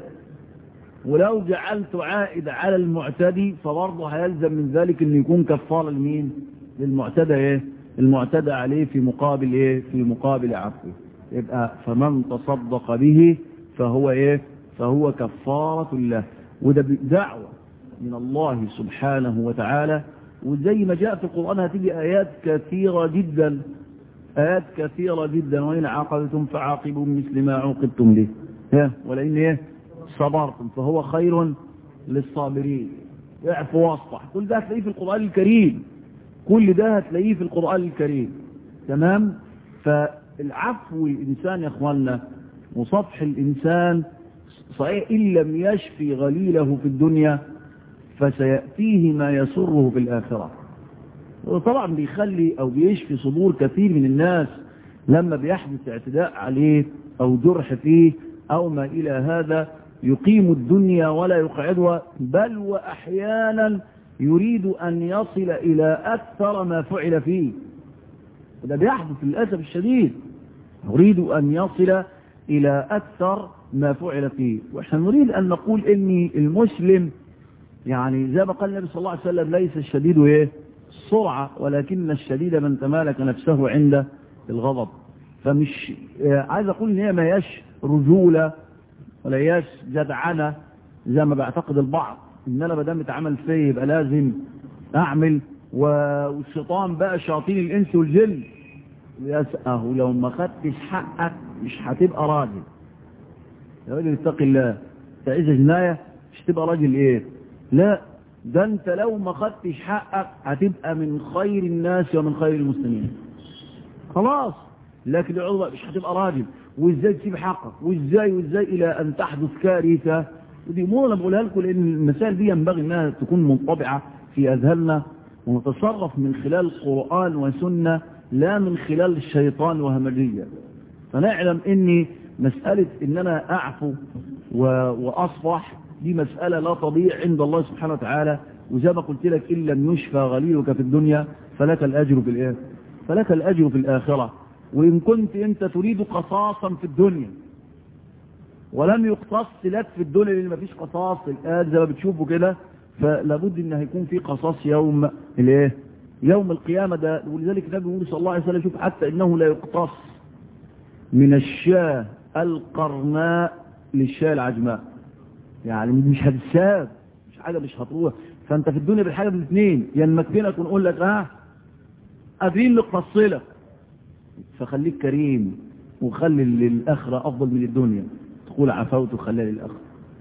ولو جعلت عائد على المعتدي فبرضه هيلزم من ذلك ان يكون كفارة لمين للمعتدى ايه المعتدى عليه في مقابل ايه في مقابل عفوه يبقى فمن تصدق به فهو ايه فهو كفارة له وده دعوة من الله سبحانه وتعالى وزي ما جاء في القرآن هتيجي آيات كثيرة جدا آيات كثيرة جدا وإن عاقبتم فعاقبوا مثل ما عوقبتم به ها ولئن ايه صبرتم فهو خير للصابرين اعفوا واصفح كل ده هتلاقيه في القرآن الكريم كل ده هتلاقيه في القرآن الكريم تمام فالعفو الإنسان يا اخواننا وصفح الإنسان صحيح إن لم يشفي غليله في الدنيا فسيأتيه ما يسره في الآخرة وطبعا بيخلي أو بيشفي صدور كثير من الناس لما بيحدث اعتداء عليه أو جرح فيه أو ما إلى هذا يقيم الدنيا ولا يقعدها بل وأحيانا يريد أن يصل إلى أكثر ما فعل فيه وده بيحدث للأسف الشديد يريد أن يصل إلى أكثر ما فعل فيه وإحنا نريد أن نقول إن المسلم يعني زي ما قال النبي صلى الله عليه وسلم ليس الشديد إيه السرعة ولكن الشديد من تمالك نفسه عند الغضب فمش عايز أقول إن هي ما يش رجولة ولا يش جدعنة زي ما بيعتقد البعض إن أنا بدام اتعمل فيه يبقى لازم أعمل والشيطان بقى شياطين الإنس والجن يسأه لو ما خدتش حقك مش هتبقى راجل يا راجل اتق الله تعيش جناية مش تبقى راجل ايه لا ده انت لو ما خدتش حقك هتبقى من خير الناس ومن خير المسلمين خلاص لكن العضو مش هتبقى راجل وازاي تسيب حقك وازاي وازاي الى ان تحدث كارثة ودي امور انا بقولها لكم لان المسائل دي ينبغي انها تكون منطبعة في اذهاننا ونتصرف من خلال قرآن وسنة لا من خلال الشيطان وهمجية فنعلم اني مسألة ان انا اعفو واصفح دي مسألة لا تضيع عند الله سبحانه وتعالى وزي ما قلت لك ان لم يشفى غليلك في الدنيا فلك الاجر في الايه فلك الاجر في الاخرة وان كنت انت تريد قصاصا في الدنيا ولم يقتص لك في الدنيا لان مفيش قصاص الان زي ما بتشوفوا كده فلابد ان هيكون في قصاص يوم الايه يوم القيامة ده ولذلك النبي يقول صلى الله عليه وسلم شوف حتى انه لا يقتص من الشاة القرناء للشاة العجماء يعني مش هتساب مش حاجة مش هتروح فانت في الدنيا بالحاجة بالاثنين يا نمكنك ونقول لك اه قادرين نقتص لك فخليك كريم وخلي للآخرة أفضل من الدنيا تقول عفوت وخليها للآخرة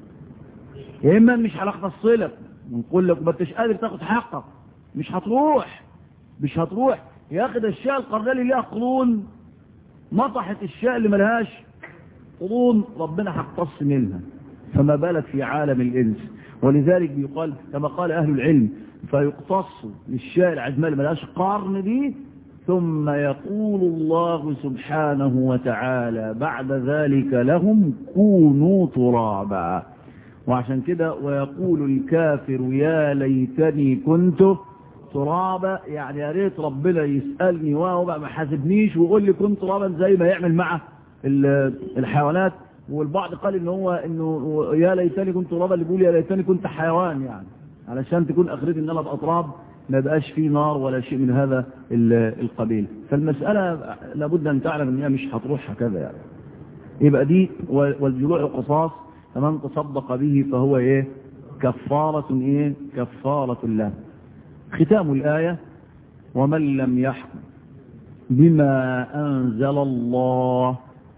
يا إما مش هنقتص لك ونقول لك ما انتش قادر تاخد حقك مش هتروح مش هتروح يا اخي ده الشاة القرناء اللي ليها قرون مطحت الشاة اللي ملهاش قرون ربنا هيقتص منها فما بالك في عالم الإنس ولذلك بيقال كما قال أهل العلم فيقتص للشاء العجمال ملاش قرن دي ثم يقول الله سبحانه وتعالى بعد ذلك لهم كونوا ترابا وعشان كده ويقول الكافر يا ليتني كنت ترابا يعني يا ريت ربنا يسألني وهو بقى ما حاسبنيش ويقول لي كنت ترابا زي ما يعمل مع الحيوانات والبعض قال ان هو انه يا ليتني كنت ترابا اللي بيقول يا ليتني كنت حيوان يعني علشان تكون اخرتي ان انا ابقى تراب ما بقاش فيه نار ولا شيء من هذا القبيل فالمسألة لابد ان تعلم ان هي مش هتروح هكذا يعني يبقى دي والجلوع قصاص فمن تصدق به فهو ايه كفارة ايه كفارة الله ختام الآية ومن لم يحكم بما أنزل الله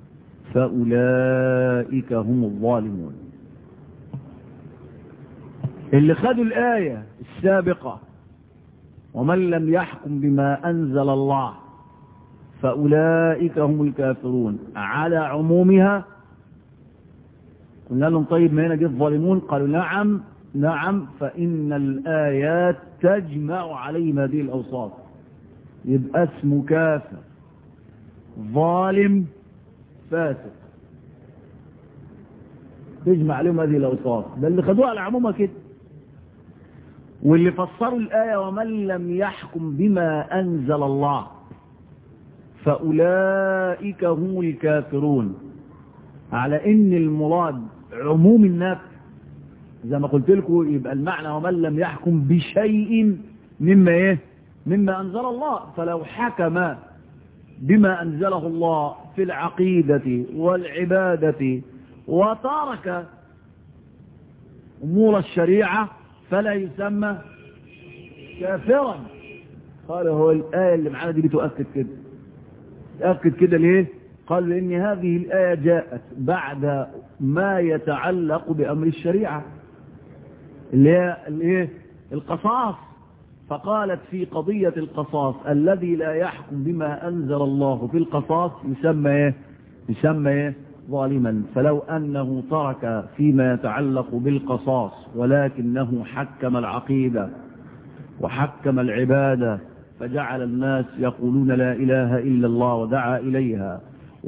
فأولئك هم الظالمون اللي خدوا الآية السابقة ومن لم يحكم بما أنزل الله فأولئك هم الكافرون على عمومها قلنا لهم طيب ما هنا جه الظالمون قالوا نعم نعم فإن الآيات تجمع عليهم هذه الأوصاف يبقى اسمه كافر ظالم فاسق تجمع عليهم هذه الأوصاف ده اللي خدوها على عمومها كده واللي فسروا الآية ومن لم يحكم بما أنزل الله فأولئك هم الكافرون على إن المراد عموم النفس زي ما قلت لكم يبقى المعنى ومن لم يحكم بشيء مما ايه مما انزل الله فلو حكم بما انزله الله في العقيدة والعبادة وترك امور الشريعة فلا يسمى كافرا قال هو الآية اللي معانا دي بتؤكد كده تؤكد كده ليه قال لأن هذه الآية جاءت بعد ما يتعلق بأمر الشريعة اللي هي الايه القصاص فقالت في قضية القصاص الذي لا يحكم بما أنزل الله في القصاص يسمى ايه يسمى ايه ظالما فلو أنه ترك فيما يتعلق بالقصاص ولكنه حكم العقيدة وحكم العبادة فجعل الناس يقولون لا إله إلا الله ودعا إليها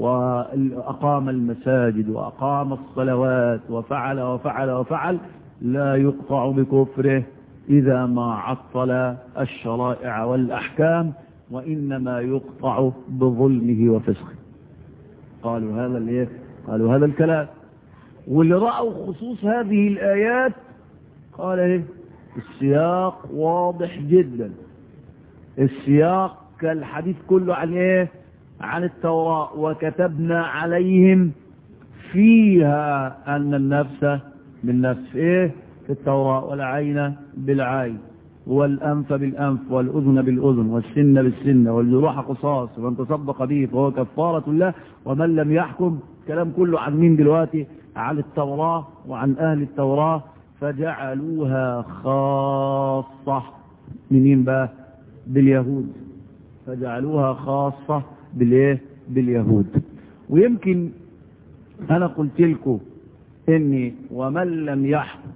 وأقام المساجد وأقام الصلوات وفعل وفعل وفعل لا يقطع بكفره إذا ما عطل الشرائع والأحكام وإنما يقطع بظلمه وفسقه قالوا هذا الايه قالوا هذا الكلام واللي رأوا خصوص هذه الآيات قال ايه السياق واضح جدا السياق كالحديث كله عن ايه عن التوراة وكتبنا عليهم فيها أن النفس بالنفس ايه في التوراة والعين بالعين والأنف بالأنف والأذن بالأذن والسن بالسن والجروح قصاص ومن تصدق به فهو كفارة الله ومن لم يحكم كلام كله عن مين دلوقتي عن التوراة وعن أهل التوراة فجعلوها خاصة منين بقى باليهود فجعلوها خاصة بالايه باليهود ويمكن انا قلت لكم اني ومن لم يحكم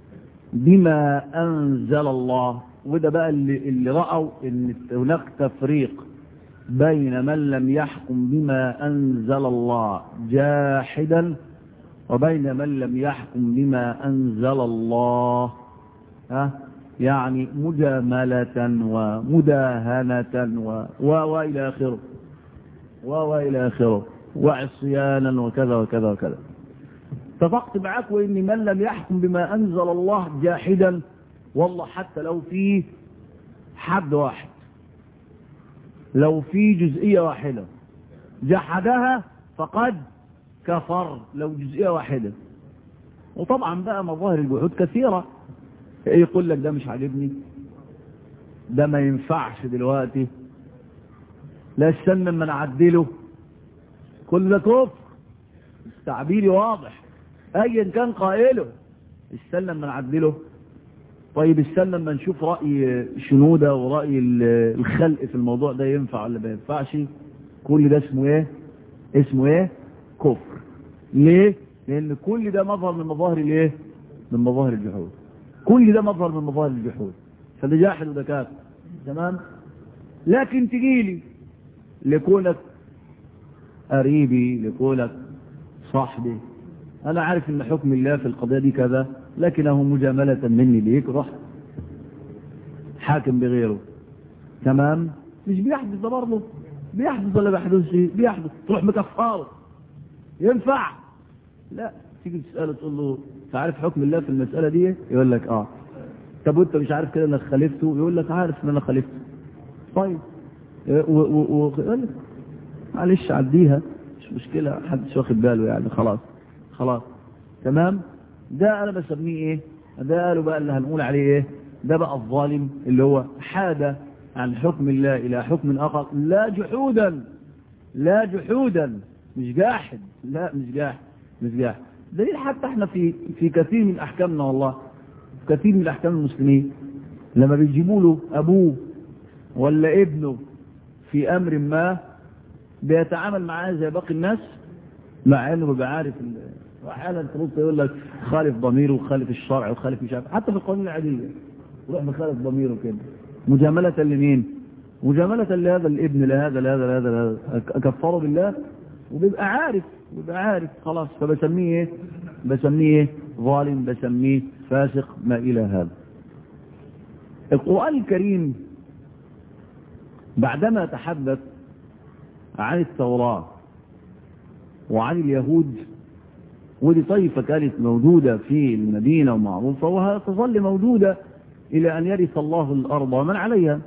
بما انزل الله وده بقى اللي, اللي رأوا ان هناك تفريق بين من لم يحكم بما انزل الله جاحدا وبين من لم يحكم بما انزل الله ها يعني مجاملة ومداهنة و... و... وإلى آخره و... وإلى آخره وعصيانا وكذا وكذا وكذا اتفقت معاك وإن من لم يحكم بما أنزل الله جاحدا والله حتى لو في حد واحد لو في جزئية واحدة جحدها فقد كفر لو جزئية واحدة وطبعا بقى مظاهر الجحود كثيرة ايه يقول لك ده مش عاجبني ده ما ينفعش دلوقتي لا استنى اما نعدله كل ده كفر تعبيري واضح ايا كان قائله استنى اما نعدله طيب استنى اما نشوف رأي شنودة ورأي الخلق في الموضوع ده ينفع ولا ما ينفعش كل ده اسمه ايه اسمه ايه كفر ليه لان كل ده مظهر من مظاهر الايه من مظاهر الجحود كل ده مظهر من مظاهر الجحود فده جاحد وده كافر تمام لكن تجيلي لكونك قريبي لكونك صاحبي انا عارف ان حكم الله في القضيه دي كذا لكنه مجامله مني ليك رحت حاكم بغيره تمام مش بيحدث ده برضه بيحدث ولا بيحدثش بيحدث تروح مكفاره ينفع لا تيجي تساله تقول له انت عارف حكم الله في المساله دي يقول لك اه طب وانت مش عارف كده انك خالفته يقول لك عارف ان انا خالفته طيب و و و معلش عديها مش مشكله محدش واخد باله يعني خلاص خلاص تمام ده انا بسميه ايه ده قالوا بقى اللي هنقول عليه ايه ده بقى الظالم اللي هو حاد عن حكم الله الى حكم اخر لا جحودا لا جحودا مش جاحد لا مش جاحد مش جاحد دليل حتى احنا في في كثير من احكامنا والله في كثير من احكام المسلمين لما بيجيبوا له ابوه ولا ابنه في امر ما بيتعامل معاه زي باقي الناس مع انه بيبقى عارف احيانا تبص يقول لك خالف ضميره وخالف الشرع وخالف مش عارف حتى في القانون العاديه يروح مخالف ضميره كده مجامله لمين؟ مجامله لهذا الابن لهذا لهذا لهذا, لهذا. كفره بالله وبيبقى عارف وبيبقى عارف خلاص فبسميه ايه؟ بسميه ايه؟ ظالم بسميه فاسق ما الى هذا القران الكريم بعدما تحدث عن التوراه وعن اليهود ودي طائفة كانت موجودة في المدينة ومعروفة وهتظل موجودة إلى أن يرث الله الأرض ومن عليها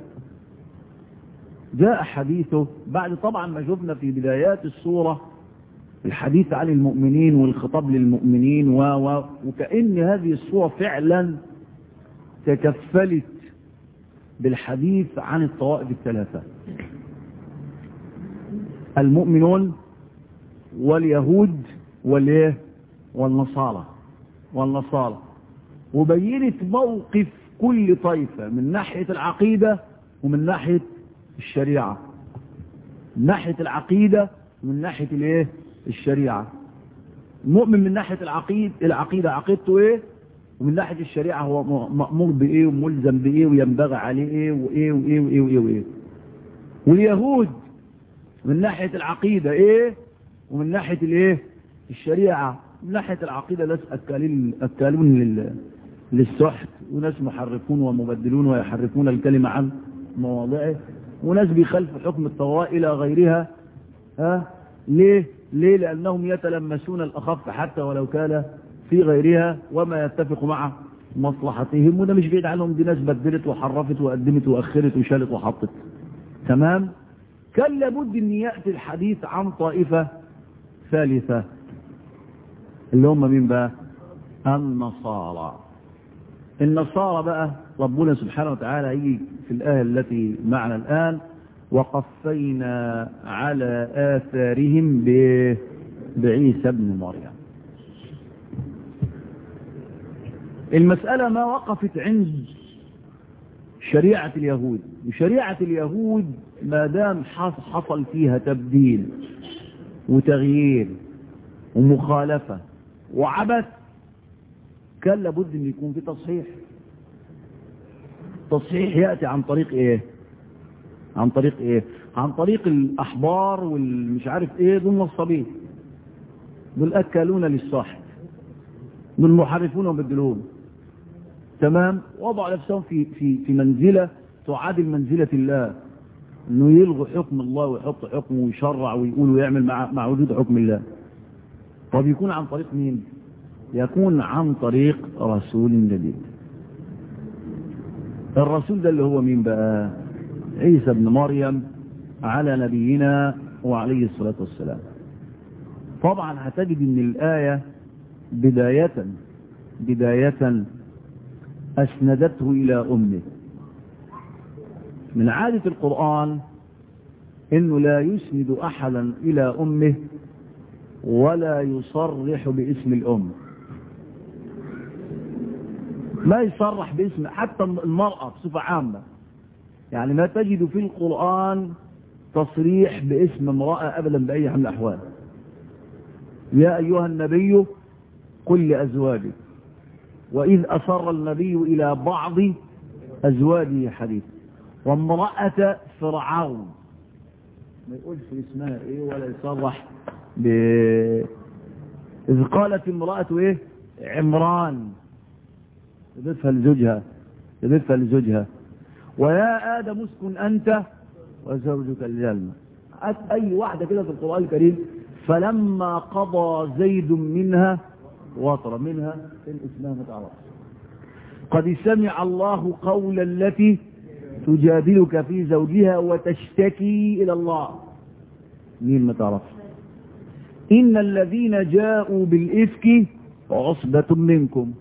جاء حديثه بعد طبعا ما شفنا في بدايات السورة الحديث عن المؤمنين والخطاب للمؤمنين و و وكأن هذه السورة فعلا تكفلت بالحديث عن الطوائف الثلاثة المؤمنون واليهود والايه والنصارى والنصارى وبينت موقف كل طائفة من ناحية العقيدة ومن ناحية الشريعة من ناحية العقيدة ومن ناحية الايه الشريعة المؤمن من ناحية العقيدة العقيدة عقيدته ايه ومن ناحية الشريعة هو مأمور بايه وملزم بايه وينبغي عليه ايه وايه وايه وايه وايه, وإيه. واليهود من ناحية العقيدة ايه ومن ناحية الايه الشريعة من ناحية العقيدة ناس أكالين, أكالون للسحت وناس محرفون ومبدلون ويحرفون الكلمة عن مواضعه وناس بيخالفوا حكم التوراة إلى غيرها ها ليه ليه لأنهم يتلمسون الأخف حتى ولو كان في غيرها وما يتفق مع مصلحتهم وده مش بعيد عنهم دي ناس بدلت وحرفت وقدمت وأخرت وشالت وحطت تمام كان لابد ان يأتي الحديث عن طائفة ثالثة اللي هم مين بقى النصارى النصارى بقى ربنا سبحانه وتعالى يجي في الآية التي معنا الآن وقفينا على آثارهم بعيسى ابن مريم المسألة ما وقفت عند شريعة اليهود وشريعة اليهود ما دام حصل فيها تبديل وتغيير ومخالفة وعبث كان لابد ان يكون في تصحيح تصحيح يأتي عن طريق ايه عن طريق ايه عن طريق الاحبار والمش عارف ايه دول نصابين دول اكلون للصاحب دول محرفون وبدلون تمام وضعوا نفسهم في في في منزله تعادل منزله الله انه يلغوا حكم الله ويحط حكمه ويشرع ويقول ويعمل مع مع وجود حكم الله طب يكون عن طريق مين يكون عن طريق رسول جديد الرسول ده اللي هو مين بقى عيسى ابن مريم على نبينا وعليه الصلاة والسلام طبعا هتجد ان الآية بداية بداية أسندته إلى أمه من عادة القرآن انه لا يسند احدا الى امه ولا يصرح باسم الام ما يصرح باسم حتى المرأة بصفة عامة يعني ما تجد في القرآن تصريح باسم امرأة ابدا بأي حال من الاحوال يا أيها النبي قل لأزواجك وإذ أصر النبي إلى بعض أزواجه حديث وامرأة فرعون ما يقولش اسمها ايه ولا يصرح ب إذ قالت امرأة ايه عمران يضيفها لزوجها يضيفها لزوجها ويا آدم اسكن أنت وزوجك الجنة أي واحدة كده في القرآن الكريم فلما قضى زيد منها وطر منها إن اسمها ما تعرفش قد سمع الله قول التي تجادلك في زوجها وتشتكي إلى الله مين ما تعرفش إن الذين جاءوا بالإفك عصبة منكم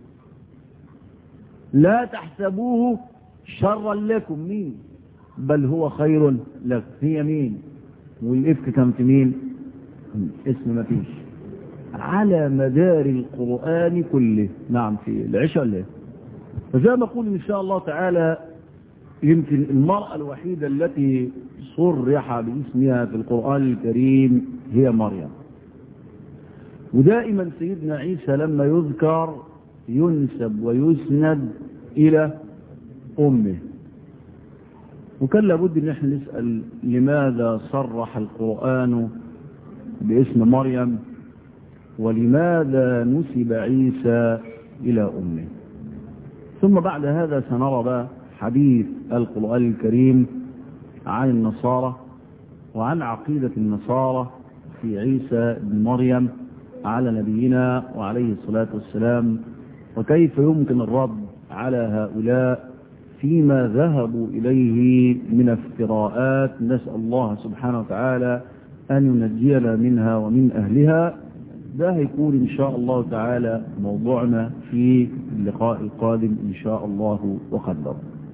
لا تحسبوه شرا لكم مين بل هو خير لك هي مين والإفك كان في مين اسم ما فيش على مدار القرآن كله نعم في العشاء ولا فزي ما أقول إن شاء الله تعالى يمكن المرأة الوحيدة التي صرح باسمها في القرآن الكريم هي مريم ودائما سيدنا عيسى لما يذكر ينسب ويسند إلى أمه وكان لابد ان احنا نسأل لماذا صرح القرآن باسم مريم ولماذا نسب عيسى إلى أمه ثم بعد هذا سنرى بقى حديث القرآن الكريم عن النصارى وعن عقيدة النصارى في عيسى بن مريم على نبينا وعليه الصلاة والسلام وكيف يمكن الرد على هؤلاء فيما ذهبوا إليه من افتراءات نسأل الله سبحانه وتعالى أن ينجينا منها ومن أهلها ده هيكون إن شاء الله تعالى موضوعنا في اللقاء القادم إن شاء الله وقدر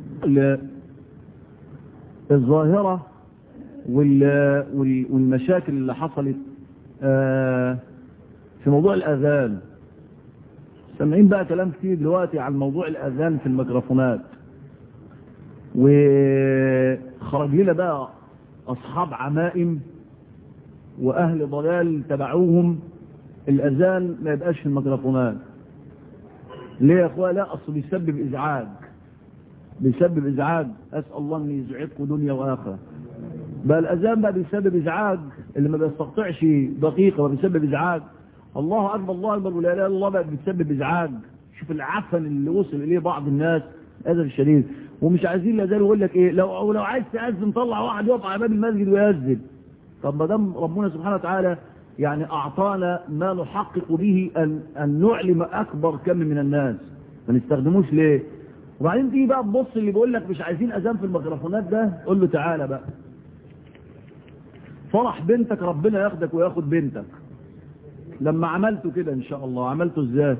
الظاهرة والمشاكل اللي حصلت في موضوع الأذان سامعين بقى كلام كتير دلوقتي عن موضوع الأذان في الميكروفونات وخرج لنا بقى أصحاب عمائم وأهل ضلال تبعوهم الأذان ما يبقاش في الميكروفونات ليه يا أخوة لا أصل بيسبب إزعاج بيسبب إزعاج أسأل الله أن يزعجكم دنيا وآخرة بقى الأذان بقى بيسبب إزعاج اللي ما بيستقطعش دقيقة وبيسبب إزعاج الله أكبر الله أكبر ولا إله إلا الله بقى بتسبب إزعاج شوف العفن اللي وصل إليه بعض الناس هذا الشديد ومش عايزين لا زال يقول لك إيه لو لو عايز تأذن طلع واحد يقف على باب المسجد ويأذن طب ما دام ربنا سبحانه وتعالى يعني أعطانا ما نحقق به أن, أن نعلم أكبر كم من الناس ما نستخدموش ليه وبعدين تيجي بقى تبص اللي بيقول لك مش عايزين أذان في الميكروفونات ده قول له تعالى بقى فرح بنتك ربنا ياخدك وياخد بنتك لما عملته كده ان شاء الله عملته ازاي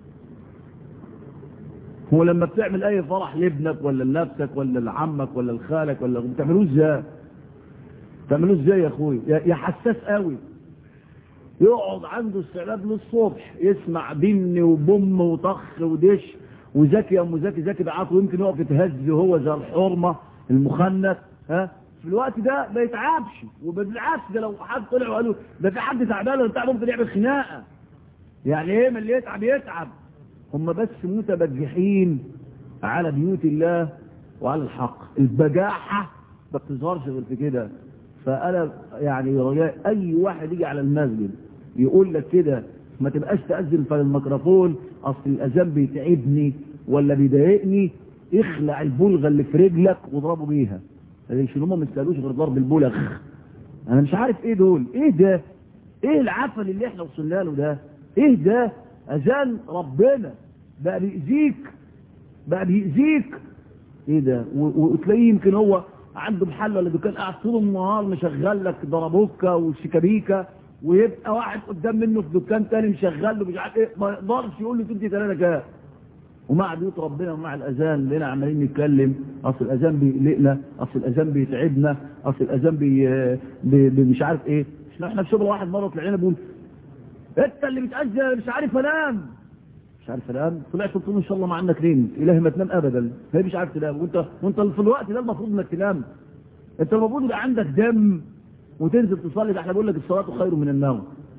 هو لما بتعمل اي فرح لابنك ولا لنفسك ولا لعمك ولا لخالك ولا بتعملوه ازاي بتعملوه ازاي يا اخوي يا حساس قوي يقعد عنده استعداد للصبح يسمع بن وبم وطخ ودش وزكي يا ام زكي زكي بعاته ويمكن يقف يتهز وهو زي الحرمه المخنث ها في الوقت ده ما يتعبش وبالعكس ده لو حد طلع وقال له ده في حد تعبان ولا بتاع ممكن يعمل خناقه يعني ايه من اللي يتعب يتعب هم بس متبجحين على بيوت الله وعلى الحق البجاحه ما بتظهرش غير في كده فانا يعني رجاء اي واحد يجي على المسجد يقول لك كده ما تبقاش تأذن في الميكروفون اصل الاذان بيتعبني ولا بيضايقني اخلع البلغه اللي في رجلك واضربه بيها ليش هم ما يستاهلوش غير ضرب البلغ انا مش عارف ايه دول ايه ده ايه العفن اللي احنا وصلنا له ده ايه ده اذان ربنا بقى بيأذيك بقى بيأذيك ايه ده وتلاقيه يمكن هو عنده محل ولا دكان قاعد طول النهار مشغل لك ضربوكا وشيكابيكا ويبقى واحد قدام منه في دكان تاني مشغل له مش عارف ايه ما يقدرش يقول له تدي ثلاثه كام ومع بيوت ربنا ومع الأذان لنا عمالين نتكلم أصل الأذان بيقلقنا أصل الأذان بيتعبنا أصل الأذان بي... بي... بي مش عارف إيه احنا في شغل واحد مرة طلعنا بيقول أنت اللي بتأذن مش عارف أنام مش عارف أنام طلعت قلت له إن شاء الله ما عندك نيم إلهي ما تنام أبدا هي مش عارف تنام وأنت وأنت في الوقت ده المفروض إنك تنام أنت المفروض يبقى عندك دم وتنزل تصلي ده احنا بقول لك الصلاة خير من النوم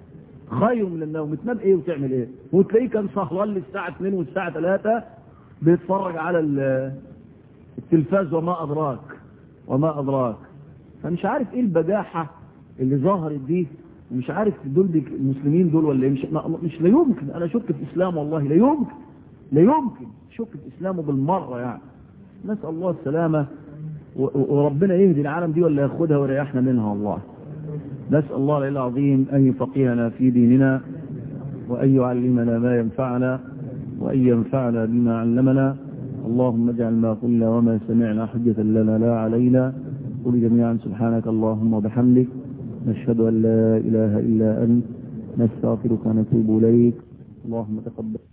خير من النوم تنام ايه وتعمل ايه وتلاقيه كان سهران للساعة 2 والساعة 3 بيتفرج على التلفاز وما ادراك وما ادراك فمش عارف ايه البجاحة اللي ظهرت دي ومش عارف دول دي المسلمين دول ولا مش مش لا يمكن انا اشك في اسلام والله لا يمكن لا يمكن شك في اسلامه بالمرة يعني نسأل الله السلامة وربنا يهدي العالم دي ولا ياخدها ويريحنا منها الله نسأل الله العظيم أن يفقهنا في ديننا وأن يعلمنا ما ينفعنا وأن ينفعنا بما علمنا اللهم اجعل ما قلنا وما سمعنا حجة لنا لا علينا قل جميعا سبحانك اللهم وبحمدك نشهد أن لا إله إلا أنت نستغفرك ونتوب إليك اللهم تقبل